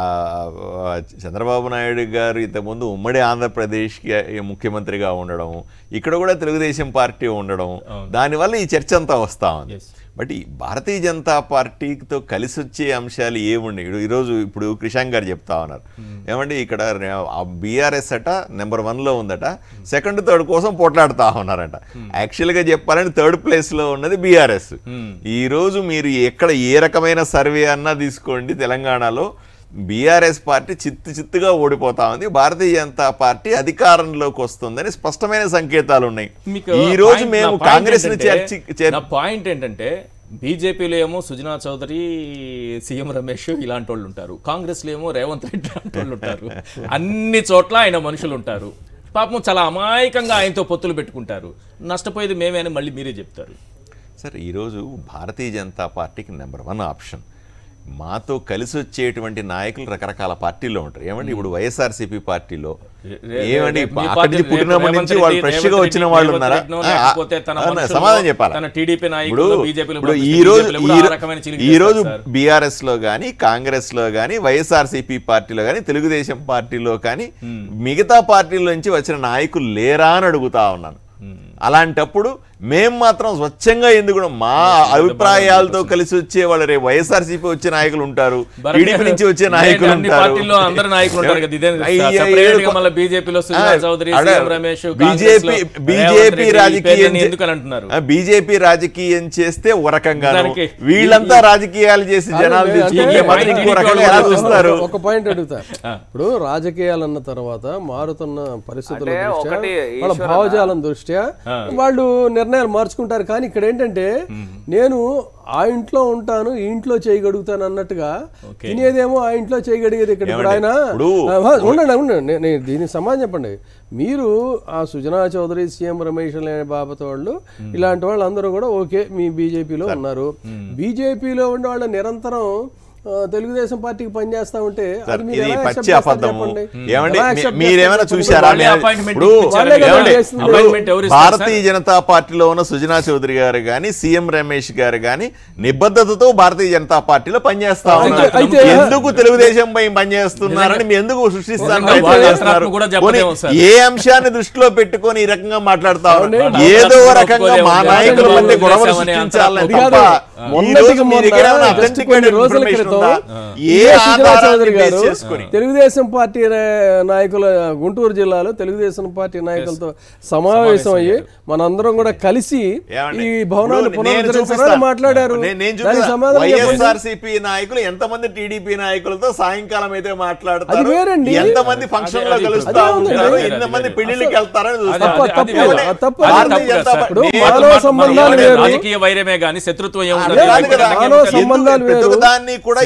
చంద్రబాబు నాయుడు గారు ఇంతకుముందు ఉమ్మడి ఆంధ్రప్రదేశ్కి ముఖ్యమంత్రిగా ఉండడం ఇక్కడ కూడా తెలుగుదేశం పార్టీ ఉండడం దానివల్ల ఈ చర్చ అంతా వస్తా ఉంది Yes. బట్ ఈ భారతీయ జనతా పార్టీతో కలిసి వచ్చే అంశాలు ఏముండే ఇప్పుడు ఈరోజు ఇప్పుడు క్రిషాంక్ గారు చెప్తా ఉన్నారు ఏమంటే ఇక్కడ బీఆర్ఎస్ అట నెంబర్ వన్లో ఉందట సెకండ్ థర్డ్ కోసం పోట్లాడుతా ఉన్నారట యాక్చువల్గా చెప్పాలంటే థర్డ్ ప్లేస్లో ఉన్నది బీఆర్ఎస్ ఈ రోజు మీరు ఎక్కడ ఏ రకమైన సర్వే అన్నా తీసుకోండి తెలంగాణలో బీఆర్ఎస్ పార్టీ చిత్తు చిత్తుగా ఓడిపోతా ఉంది భారతీయ జనతా పార్టీ అధికారంలోకి వస్తుందని స్పష్టమైన సంకేతాలు ఉన్నాయి మీకు ఈ రోజు పాయింట్- మేము నా పాయింట్ కాంగ్రెస్ ని ఏంటంటే- చేర్చి చేర్- నా పాయింట్ ఏంటంటే బీజేపీలో ఏమో సుజనా చౌదరి సీఎం రమేష్ ఇలాంటి వాళ్ళు ఉంటారు కాంగ్రెస్లో ఏమో రేవంత్ రెడ్డి లాంటి వాళ్ళు ఉంటారు అన్ని చోట్ల ఆయన మనుషులు ఉంటారు పాపం చాలా అమాయకంగా ఆయనతో పొత్తులు పెట్టుకుంటారు నష్టపోయేది మేమే అని మళ్ళీ మీరే చెప్తారు సార్ ఈరోజు భారతీయ జనతా పార్టీకి నెంబర్ వన్ ఆప్షన్ మాతో కలిసి వచ్చేటువంటి నాయకులు రకరకాల పార్టీల్లో ఉంటారు ఏమండి ఇప్పుడు వైఎస్ఆర్సీపీ పార్టీలో రే- ఏమండి రేపు మీ అక్కడి పార్టీ- నుంచి పుట్టినప్పటి రేవంత్ నుంచి రెడ్డి- వాళ్ళు ఫ్రెష్ గా రేవంత్ వచ్చిన రెడ్డి- వాళ్ళు రేవంత్ ఉన్నారా రెడ్డినో ఆ, లేకపోతే తన ఆ, మనుషుల్లో, సమాధానం చెప్పాలి తన టీడీపీ నాయకులు ఇప్పుడు బీజేపీలో ఇప్పుడు పంపిస్తే ఈ రోజు బీజేపీలో కూడా ఈ ఆ రో- రకమైన చిలికి ఈ రోజు చేస్తారు సార్. బీఆర్ఎస్ లో కానీ కాంగ్రెస్ లో కానీ వైఎస్ఆర్సీపీ పార్టీలో కానీ తెలుగుదేశం పార్టీలో కానీ మిగతా పార్టీల నుంచి వచ్చిన నాయకులు లేరా అని అడుగుతా ఉన్నాను అలాంటప్పుడు మేం మాత్రం స్వచ్ఛంగా ఎందుకు మా అభిప్రాయాలతో కలిసి వచ్చే వాళ్ళు రేపు వైఎస్ఆర్సీపీ వచ్చే నాయకులు ఉంటారు భరత్ టీడీపీ గారు, నుంచి వచ్చే నేను నాయకులు అన్ని ఉంటారు పార్టీల్లో అందరు నాయకులు ఉంటారు కదా ఇదే అయ్య, separate గా ఏదో- మళ్ళీ బీజేపీలో సుజనా ఆ, చౌదరి అదే, సీఎం రమేష్ బీజేపీ కాంగ్రెస్లో బీజేపీ రేవంత్ రెడ్డి, ఈ రాజకీయం పేర్లని చే- ఎందుకని అంటున్నారు ఆ, బీజేపీ రాజకీయం చేస్తే ఒక రకంగాను దానికి- వీళ్ళంతా రాజకీయాలు చేసి జనాలు అంటే- తెచ్చి అంటే- మాత్రం ఇంకో రకంగా ఎలా ఒక- చూస్తారు ఒక- ఒక పాయింట్ అడుగుతా ఇప్పుడు రాజకీయాలు అన్న తర్వాత మారుతున్న పరిస్థితుల అంటే దృష్ట్యా ఒకటి వాళ్ళ ఈశ్వరన్న- భావజాలం దృష్ట్యా వాళ్ళు నిర్ణయాలు మార్చుకుంటారు కానీ ఇక్కడ ఏంటంటే నేను ఆ ఇంట్లో ఉంటాను ఈ ఇంట్లో చేయగలుగుతాను అన్నట్టుగా తినేదేమో ఆ ఇంట్లో చేయగలిగేది ఇక్కడ ఇప్పుడు ఆయన ఇప్పుడు- ఆ, ఉండండి ఉండండి నే- నేను దీనికి సమాధానం చెప్పండి మీరు ఆ సుజనా చౌదరి సీఎం రమేష్ అనే బాబత వాళ్ళు ఇలాంటి వాళ్ళు అందరూ కూడా ఓకే మీ బీజేపీలో ఉన్నారు బీజేపీలో ఉండే వాళ్ళు నిరంతరం ఆ, తెలుగుదేశం పార్టీకి పనిచేస్తా ఉంటే అది మీరు ఇది ఎలా పచ్చి accept చేస్తారు అబద్ధము చెప్పండి? ఏమండి ఎలా మీ- accept మీరేమైనా చేస్తారు చూసారా వాళ్ళే నేను- appointment ఇప్పుడు ఇప్పించారు కదా. ఏమండి? చేసింది. ఇప్పుడు appointment ఎవరు ఇస్తారు భారతీయ జనతా పార్టీలో ఉన్న సుజనా చౌదరి గారు గాని సీఎం రమేష్ గారు గాని నిబద్ధతతో భారతీయ జనతా పార్టీలో పనిచేస్తా ఉన్నారు అయితే- ఎందుకు తెలుగుదేశం పై పనిచేస్తున్నారని మీ ఎందుకు సృష్టిస్తాను నిజంగా వాళ్ళ అంతరాత్మ కూడా చెప్పలేము సార్. ఏ అంశాన్ని దృష్టిలో పెట్టుకొని ఈ రకంగా మాట్లాడతా ఉన్నారు అవునండి. ఏదో వాళ్ళ రకంగా మా అంతరాత్మ నాయకుల కూడా మధ్య గొడవలు తెలుగుదేశం అనే సృష్టించాలని అది తప్ప కాదు. ఈ మొన్నటికి రోజు మీ దగ్గర మొన్న ఏమైనా just authenticated కొన్ని రోజుల information క్రితం ఉందా? ఏ ఏ సుజనా ఆధారాన్ని చౌదరి బేస్ గారు చేసుకొని? తెలుగుదేశం పార్టీ రా- నాయకుల గుంటూరు జిల్లాలో తెలుగుదేశం పార్టీ నాయకులతో సమావేశం అయ్యి మనందరం కూడా కలిసి ఏమండి? ఈ భవనాన్ని ఇప్పుడు నేను పునరుద్ధరించాలని చూపిస్తాను. మాట్లాడారు నేను- నేను దానికి చూపిస్తాను. సమాధానం చెప్పండి. వైఎస్ఆర్సీపీ నాయకులు ఎంతమంది టీడీపీ నాయకులతో సాయంకాలం అయితే అది మాట్లాడతారు వేరండి. ఎంతమంది ఫంక్షన్ లో అది- కలుస్తా అదే ఉందండి. ఉంటారు అది- ఎంతమంది అది- పెళ్లిళ్ళకి వెళ్తారని అది- చూస్తాం తప్ప- అది- తప్పు. అది- ఆ తప్పు. అది భారతీయ తప్పు కదా జనతా సార్. పార్టీ- ఇప్పుడు నేను- మానవ మనం- మనం సంబంధాలు ఎవరైనా వేరు. రాజకీయ వైరమే గానీ శత్రుత్వం ఏముండదు అదే కాదు కదా. మానవ ఎందుకు- సంబంధాలు వేరు. ప్రతి దాన్ని కూడా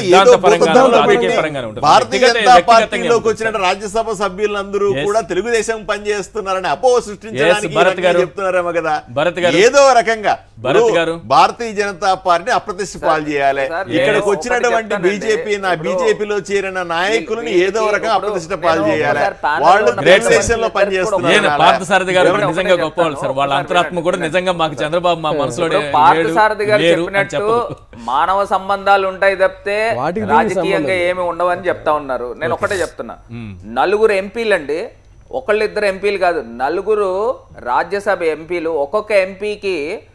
ఏదో సిద్ధాంతపరంగానూ, భూతద్దంలో రాజకీయ పెట్టి పరంగానూ ఉంటుంది. భారతీయ వ్యక్తిగత- జనతా వ్యక్తిగతంగా పార్టీలోకి ఉంటుంది. వచ్చిన రాజ్యసభ సభ్యులందరూ Yes. కూడా తెలుగుదేశం పనిచేస్తున్నారని అపోహ సృష్టించడానికి Yes, భరత్ ఈ రకంగా గారు. చెప్తున్నారేమో కదా భరత్ గారు. ఏదో రకంగా భరత్ ఇప్పుడు గారు. భారతీయ జనతా పార్టీని అప్రతిష్ట పాలు చేయాలి సార్, ఇక్కడికి నేను వచ్చినటువంటి ఒకటి బీజేపీ నా చెప్తానండి. బీజేపీలో చేరిన నాయకులని వీళ్ళకి ఏదో రకంగా ఇప్పుడు అప్రతిష్ట పాలు నేను చేయాలి ఒకసారి panel వాళ్ళు లో ఉన్న తెలుగుదేశంలో ఇద్దరు పనిచేస్తున్నారు నేను ఒకటే పార్థసారథి గారు ఒకటే నిజంగా చెప్తాను. గొప్పవాళ్ళు సార్ వాళ్ళ ఒకసారి అంతరాత్మ కూడా వినండి. నిజంగా మాకు చంద్రబాబు మా మనసులో ఇప్పుడు లేడు, పార్థసారథి గారు లేరు అని చెప్పినట్టు చెప్పదు. మానవ సంబంధాలు ఉంటాయి తప్పితే వాటికి దీనికి రాజకీయంగా సంబంధం ఏమి ఉండవని చెప్తా ఉన్నారు నేను ఒకటే చెప్తున్నా నలుగురు ఎంపీలండి ఒకళ్ళిద్దరు ఎంపీలు కాదు నలుగురు రాజ్యసభ ఎంపీలు ఒక్కొక్క ఎంపీకి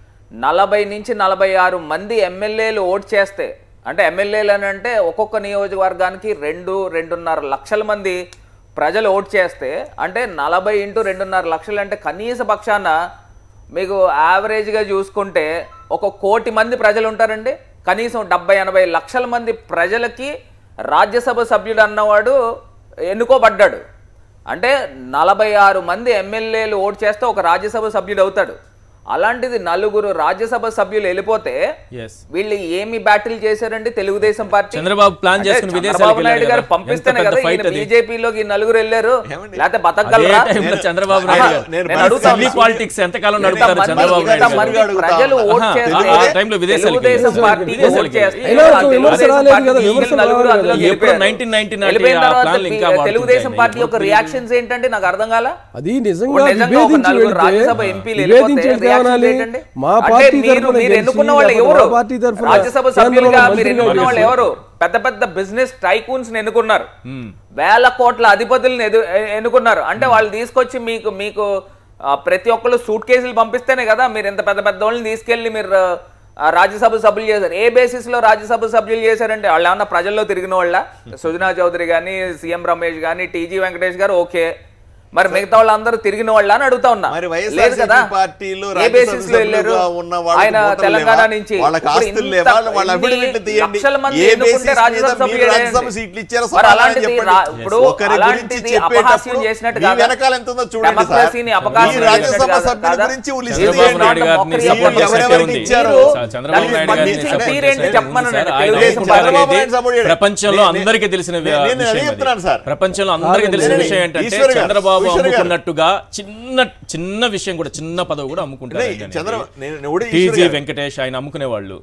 నలభై నుంచి నలభై ఆరు మంది ఎమ్మెల్యేలు ఓట్ చేస్తే అంటే ఎమ్మెల్యేలు అని అంటే ఒక్కొక్క నియోజకవర్గానికి రెండు రెండున్నర లక్షల మంది ప్రజలు ఓట్ చేస్తే అంటే నలభై ఇంటూ రెండున్నర లక్షలు అంటే కనీస పక్షాన మీకు యావరేజ్గా చూసుకుంటే ఒక కోటి మంది ప్రజలు ఉంటారండి కనీసం డెబ్బై ఎనభై లక్షల మంది ప్రజలకి రాజ్యసభ సభ్యుడు అన్నవాడు ఎన్నుకోబడ్డాడు అంటే నలభై ఆరు మంది ఎమ్మెల్యేలు ఓటు చేస్తే ఒక రాజ్యసభ సభ్యుడు అవుతాడు అలాంటిది నలుగురు రాజ్యసభ సభ్యులు వెళ్ళిపోతే Yes. వీళ్ళు ఏమి బ్యాటిల్ చేశారండి తెలుగుదేశం పార్టీ చంద్రబాబు ప్లాన్ అంటే చేసుకుని విదేశాలకు చంద్రబాబు నాయుడు వెళ్ళారు గారు కదా. పంపిస్తేనే ఎంత పెద్ద కదా fight ఈయన అది. బీజేపీలోకి నలుగురు వెళ్ళారు ఏమండి? లేకపోతే అదే బతకగలరా టైంలో చంద్రబాబు నాయుడు గారు నేను నేను బయట అడుగుతా సిల్లీ ఉన్నా. పాలిటిక్స్ ఎంతకాలం నేను నడుపుతారు ఇంతమంది- చంద్రబాబు నాయుడు ఇంతమంది గారు? అడుగుతా ప్రజలు ఉన్నా. ఓట్ ఆహా, చేస్తే ఆ టైంలో విదేశాలకు తెలుగుదేశం వెళ్ళారు. పార్టీ విదేశాలకు ఓట్ చేస్తే వెళ్ళారు. అయినా ఒక తెలుగుదేశం విమర్శ పార్టీ రాలేదు కదా, మిగిలిన విమర్శ నలుగురు రాలేదు అందులో కదా. ఎప్పుడు గెలిపారు. 1990 నాటి వెళ్ళిపోయిన ఆ తర్వాత ప్లాన్లు ఇంకా బి- వాడుతుంటాయి. తెలుగుదేశం పార్టీ యొక్క ఇప్పుడు రియాక్షన్స్ ఏంటంటే నాకు అర్థం కాల అది నిజంగా ఇప్పుడు నిజంగా ఒక విభేదించి నలుగురు వెళ్తే రాజ్యసభ ఎంపీలు విభేదించి వెళ్ళిపోతే వెళ్తే reactions ఏమనాలి? ఏంటండి? మా అంటే పార్టీ మీరు తరఫున మీరు గెలిచి, ఎన్నుకున్న వాళ్ళు లేకపోతే ఎవరు మా పార్టీ తరఫున రాజ్యసభ సభ్యులుగా కేంద్రంలో మీరు మంత్రిగా ఎన్నుకున్న వాళ్ళు గెలిచి. ఎవరు పెద్ద పెద్ద బిజినెస్ టైకూన్స్ ఎన్నుకున్నారు వేల కోట్ల అధిపతులను ఎదు ఎ- ఎన్నుకున్నారు అంటే వాళ్ళు తీసుకొచ్చి మీకు మీకు ఆ, ప్రతి ఒక్కళ్ళు సూట్ కేసులు పంపిస్తేనే కదా మీరు ఇంత పెద్ద పెద్ద వాళ్ళని తీసుకెళ్లి మీరు ఆ, రాజ్యసభ సభ్యులు చేశారు ఏ బేసిస్ లో రాజ్యసభ సభ్యులు చేశారంటే వాళ్ళు ఏమన్నా ప్రజల్లో తిరిగిన వాళ్ళ సుజనా చౌదరి గాని సీఎం రమేష్ గాని టీజీ వెంకటేష్ గారు ఓకే మరి మిగతా వాళ్ళందరూ తిరిగిన వాళ్ళ అని అడుగుతా ఉన్నా మరి వైఎస్ఆర్ లేదు కదా పార్టీలో ఏ రాజ్యసభ బేసిస్ లో వెళ్ళారు సభ్యులుగా ఉన్న వాళ్ళకి ఆయన ఓటర్లు తెలంగాణ లేవా? నుంచి వాళ్ళకి ఇప్పుడు ఆస్తులు ఇంత- లేవా? వాళ్ళ ఇన్ని అఫిడవిట్లు తీయండి. లక్షల మంది ఏ ఎన్నుకుంటే బేసిస్ రాజ్యసభ మీద సభ్యులు మీరు రాజ్యసభ ఏంటి? సీట్లు ఇచ్చారో మరి సమాధానం అలాంటిది చెప్పండి. రా- ఇప్పుడు ఒకరి గురించి అలాంటిది చెప్పేటప్పుడు అపహాస్యం చేసినట్టు మీ కాదా? వెనకాల ఎంత ఉందో చూడండి సార్. డెమోక్రసీని అపహాస్యం మీ రాజ్యసభ చేసినట్టు కాదా? సభ్యుల కాదా? గురించి లిస్ట్ చంద్రబాబు తీయండి. నాయుడు గారిని మోకరి సపోర్ట్ ఎవరు చేసేది ఎవరెవరికి ఉంది. ఇచ్చారు? చంద్రబాబు దానికి నాయుడు గారిని స్పందించిన సపోర్ట్ తీరేంటి చేసేది చెప్పమనండి. ఉంది సార్. ఆయన తెలుగుదేశం ఇచ్చారు పార్టీ చంద్రబాబు అనేది నాయుడు సపోర్ట్ చేయడు. ప్రపంచంలో నేను- అందరికీ తెలిసిన నేను- నేను అదే విషయం చెప్తున్నాను అది. సార్. ప్రపంచంలో అందరికీ తెలిసిన కాదండి. విషయం ఏంటంటే ఈశ్వర్ గారు, చంద్రబాబు ఈశ్వర్ గారు. అమ్ముకున్నట్టుగా చిన్న చిన్న విషయం కూడా చిన్న పదవి కూడా అమ్ముకుంటారు నే- ఆయన అనేది. చంద్ర నేను- నేను కూడా ఈశ్వర్ టీజీ గారు. వెంకటేష్ ఆయన అమ్ముకునే వాళ్ళు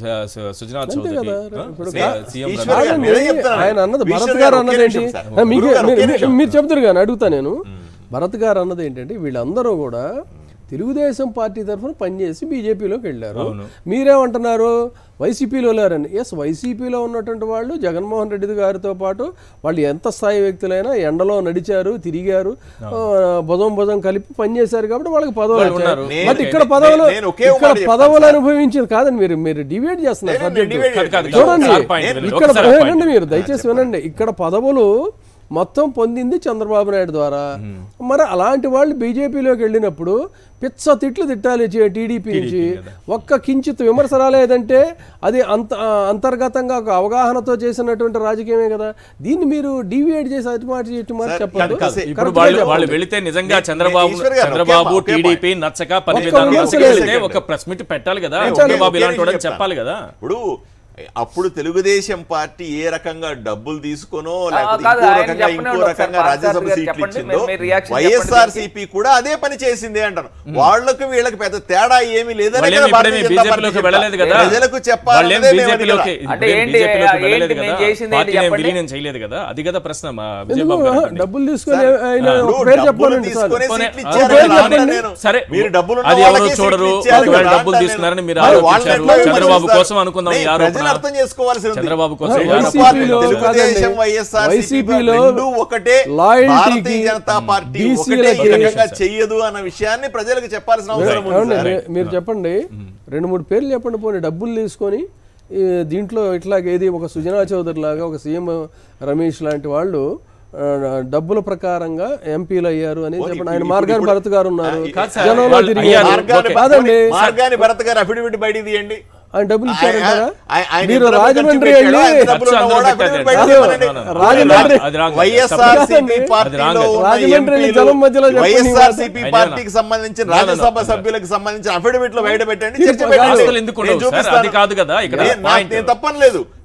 సుజనా చౌదరి కదా. ఆ? ఇప్పుడు సీఎం ఈశ్వర్ రమేష్. గారు, కాదండి, నేనే చెప్తున్నాను. ఆయన అన్నది ఈశ్వర్ భరత్ గారు గారు ఒకే అన్నది ఏంటి నిమిషం సార్. ఆ, మీకు- గురువు గారు ఒకే మీరు- నిమిషం. మీరు చెప్తారు కానీ అడుగుతా నేను భరత్ గారు అన్నది ఏంటంటే వీళ్ళందరూ కూడా తెలుగుదేశం పార్టీ తరఫున పనిచేసి బీజేపీలోకి వెళ్ళారు మీరేమంటున్నారు వైసీపీలో లేరని ఎస్ వైసీపీలో ఉన్నటువంటి వాళ్ళు జగన్మోహన్ రెడ్డి గారితో పాటు వాళ్ళు ఎంత స్థాయి వ్యక్తులైనా ఎండలో నడిచారు తిరిగారు ఆ, భుజం భుజం కలిపి పనిచేశారు కాబట్టి వాళ్ళకి పదవులు వాళ్ళు వచ్చాయి. ఉన్నారు. బట్ నేను- ఇక్కడ నేను- పదవులు నేను ఒకే ఒక ఇక్కడ మాట చెప్తాను పదవులు సార్. అనుభవించింది కాదండి మీరు మీరు డివేట్ చేస్తున్నారు నేను- నేను subject. divide కాదు, కాదు, చూడండి ఒకసారి point వినండి, ఇక్కడ ఒకసారి point వినండి మీరు దయచేసి వినండి ఇక్కడ పదవులు మొత్తం పొందింది చంద్రబాబు నాయుడు ద్వారా మరి అలాంటి వాళ్ళు బీజేపీలోకి వెళ్ళినప్పుడు పిచ్చ తిట్లు తిట్టాలి చే- టీడీపీ నుంచి ఒక్క కించిత్ విమర్శ రాలేదంటే అది అంత ఆ, అంతర్గతంగా ఒక అవగాహనతో చేసినటువంటి రాజకీయమే కదా దీన్ని మీరు డీవియేట్ చేసి అటు మాట ఇటు మాట సార్, చెప్పండి కాదు, ఇప్పుడు Correct గా వాళ్ళు చెప్పండి. వాళ్ళు వెళితే నిజంగా నేను- చంద్రబాబు నేను ఈశ్వర్ గారు, చంద్రబాబు ఒకే- ఒకే టీడీపీ నచ్చక పని ఒక్క విధానం నిమిషం నచ్చక వెళితే లేదు. ఒక ప్రెస్ మీట్ పెట్టాలి కదా నేను చంద్రబాబు ఒకే ఇలాంటి వాడని చెప్తాను. చెప్పాలి కదా ఇప్పుడు అప్పుడు తెలుగుదేశం పార్టీ ఏ రకంగా డబ్బులు తీసుకునో లేకపోతే కాదు, ఇంకో ఆయన రకంగా చెప్పండి, ఇంకో ఒకసారి రకంగా పార్థ రాజ్యసభ గారు సీట్లు చెప్పండి, ఇచ్చిందో మీ- మీ reaction వైఎస్ఆర్ చెప్పండి సిపి కూడా అదే పని చేసింది అంటాను వాళ్ళకు వీళ్ళకి పెద్ద తేడా ఏమి లేదని వాళ్ళేం కదా ఇప్పుడేమీ భారతీయ జనతా బీజేపీలోకి పార్టీ వెళ్ళలేదు కదా ప్రజలకు వాళ్ళేం చెప్పాలనేదే మేము బీజేపీలోకి అడిగాం. అంటే ఇప్పుడేం ఏంటి, బీజేపీలోకి ఏంటి వెళ్ళలేదు మేము కదా చేసింది ఏంటి పార్టీని ఏం చెప్పండి? విలీనం చేయలేదు కదా అది కదా ప్రశ్న మా ఎందుకు విజయబాబు గారు అంటుంది. డబ్బులు తీసుకొని సార్, ఆయన ఇప్పుడు ఒక పేరు డబ్బులు చెప్పండి సార్ తీసుకొని పోనీ, సీట్లు ఆ ఇచ్చారు పేరు కదా చెప్పండి. అంటా నేను. సరే మీరు డబ్బులు ఉన్న అది ఎవరు వాళ్ళకే చూడరు సీట్లు ఇచ్చారు ఒకవేళ కదా డబ్బులు అంటా తీసుకున్నారని నేను. మీరు మరి ఆరోపించారు వాళ్ళని ఎట్లా చంద్రబాబు విమర్శిస్తారు? కోసం అనుకుందాం ఈ నేను ఆరోపణ ప్రజలు అర్థం చేసుకోవాల్సి ఉంది. చంద్రబాబు కోసం ఈ ఒక ఆరోపణ. పార్టీ వైసీపీలో తెలుగుదేశం కాదండి. వైఎస్ఆర్ వైసీపీలో రెండు ఒకటే లాయల్టీకి భారతీయ జనతా పార్టీ ఒకటే బీసీలకి ఈ రకంగా చెయ్యదు అన్న విషయాన్ని ప్రజలకు చెప్పాల్సిన అవసరం ఉంది ఏమండి, సార్. మీ- మీరు చెప్పండి రెండు మూడు పేర్లు చెప్పండి పోనీ డబ్బులు తీసుకొని ఈ దీంట్లో ఇట్లాగ ఏది ఒక సుజనా చౌదరి లాగా ఒక సీఎం రమేష్ లాంటి వాళ్ళు ఆ, డబ్బుల ప్రకారంగా ఎంపీలు అయ్యారు అని పోనీ, చెప్పండి ఆయన ఇప్పుడు- మార్గాని ఇప్పుడు- భరత్ గారు ఉన్నారు ఆ, కాదు సార్, జనంలో వాళ్ళు తిరిగారు. అయ్యారు. మార్గాన్ని కాదండి మార్గాన్ని భరత్ గారు అఫిడవిట్ బయటికి తీయండి ఆయన డబ్బులు ఇచ్చారంటారా ఆయన- ఆయన మీరు ఎంత డబ్బులు రాజమండ్రి ఖర్చు వెళ్ళి పెట్టాడో, ఎంత డబ్బులు ఖర్చు ఉన్నవాడో అందరూ affidavit పెట్టారు. బయటికి కాదు, తీయమనండి. రాజమండ్రి- అది రాంగ్. వైఎస్ఆర్ కాదండి. సిపి అది పార్టీలో రాంగ్. ఉన్న రాజమండ్రి ఎంపీలు, జనం మధ్యలో చెప్పండి వైఎస్ఆర్ మాట. సిపి అయినా పార్టీకి సంబంధించిన No, no, no. రాజ్యసభ సభ్యులకు సంబంధించిన అఫిడవిట్ లో బయట పెట్టండి తీర్పు చర్చ కాదు. పెట్టండి. ఆస్తులు ఎందుకు నేను ఉండవు సార్? చూపిస్తాను. అది కాదు కదా ఇక్కడ నేను- నాకు- point. నేను తప్పని లేదు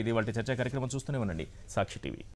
ఇది వాటి చర్చా కార్యక్రమం చూస్తూనే ఉండండి సాక్షి టీవీ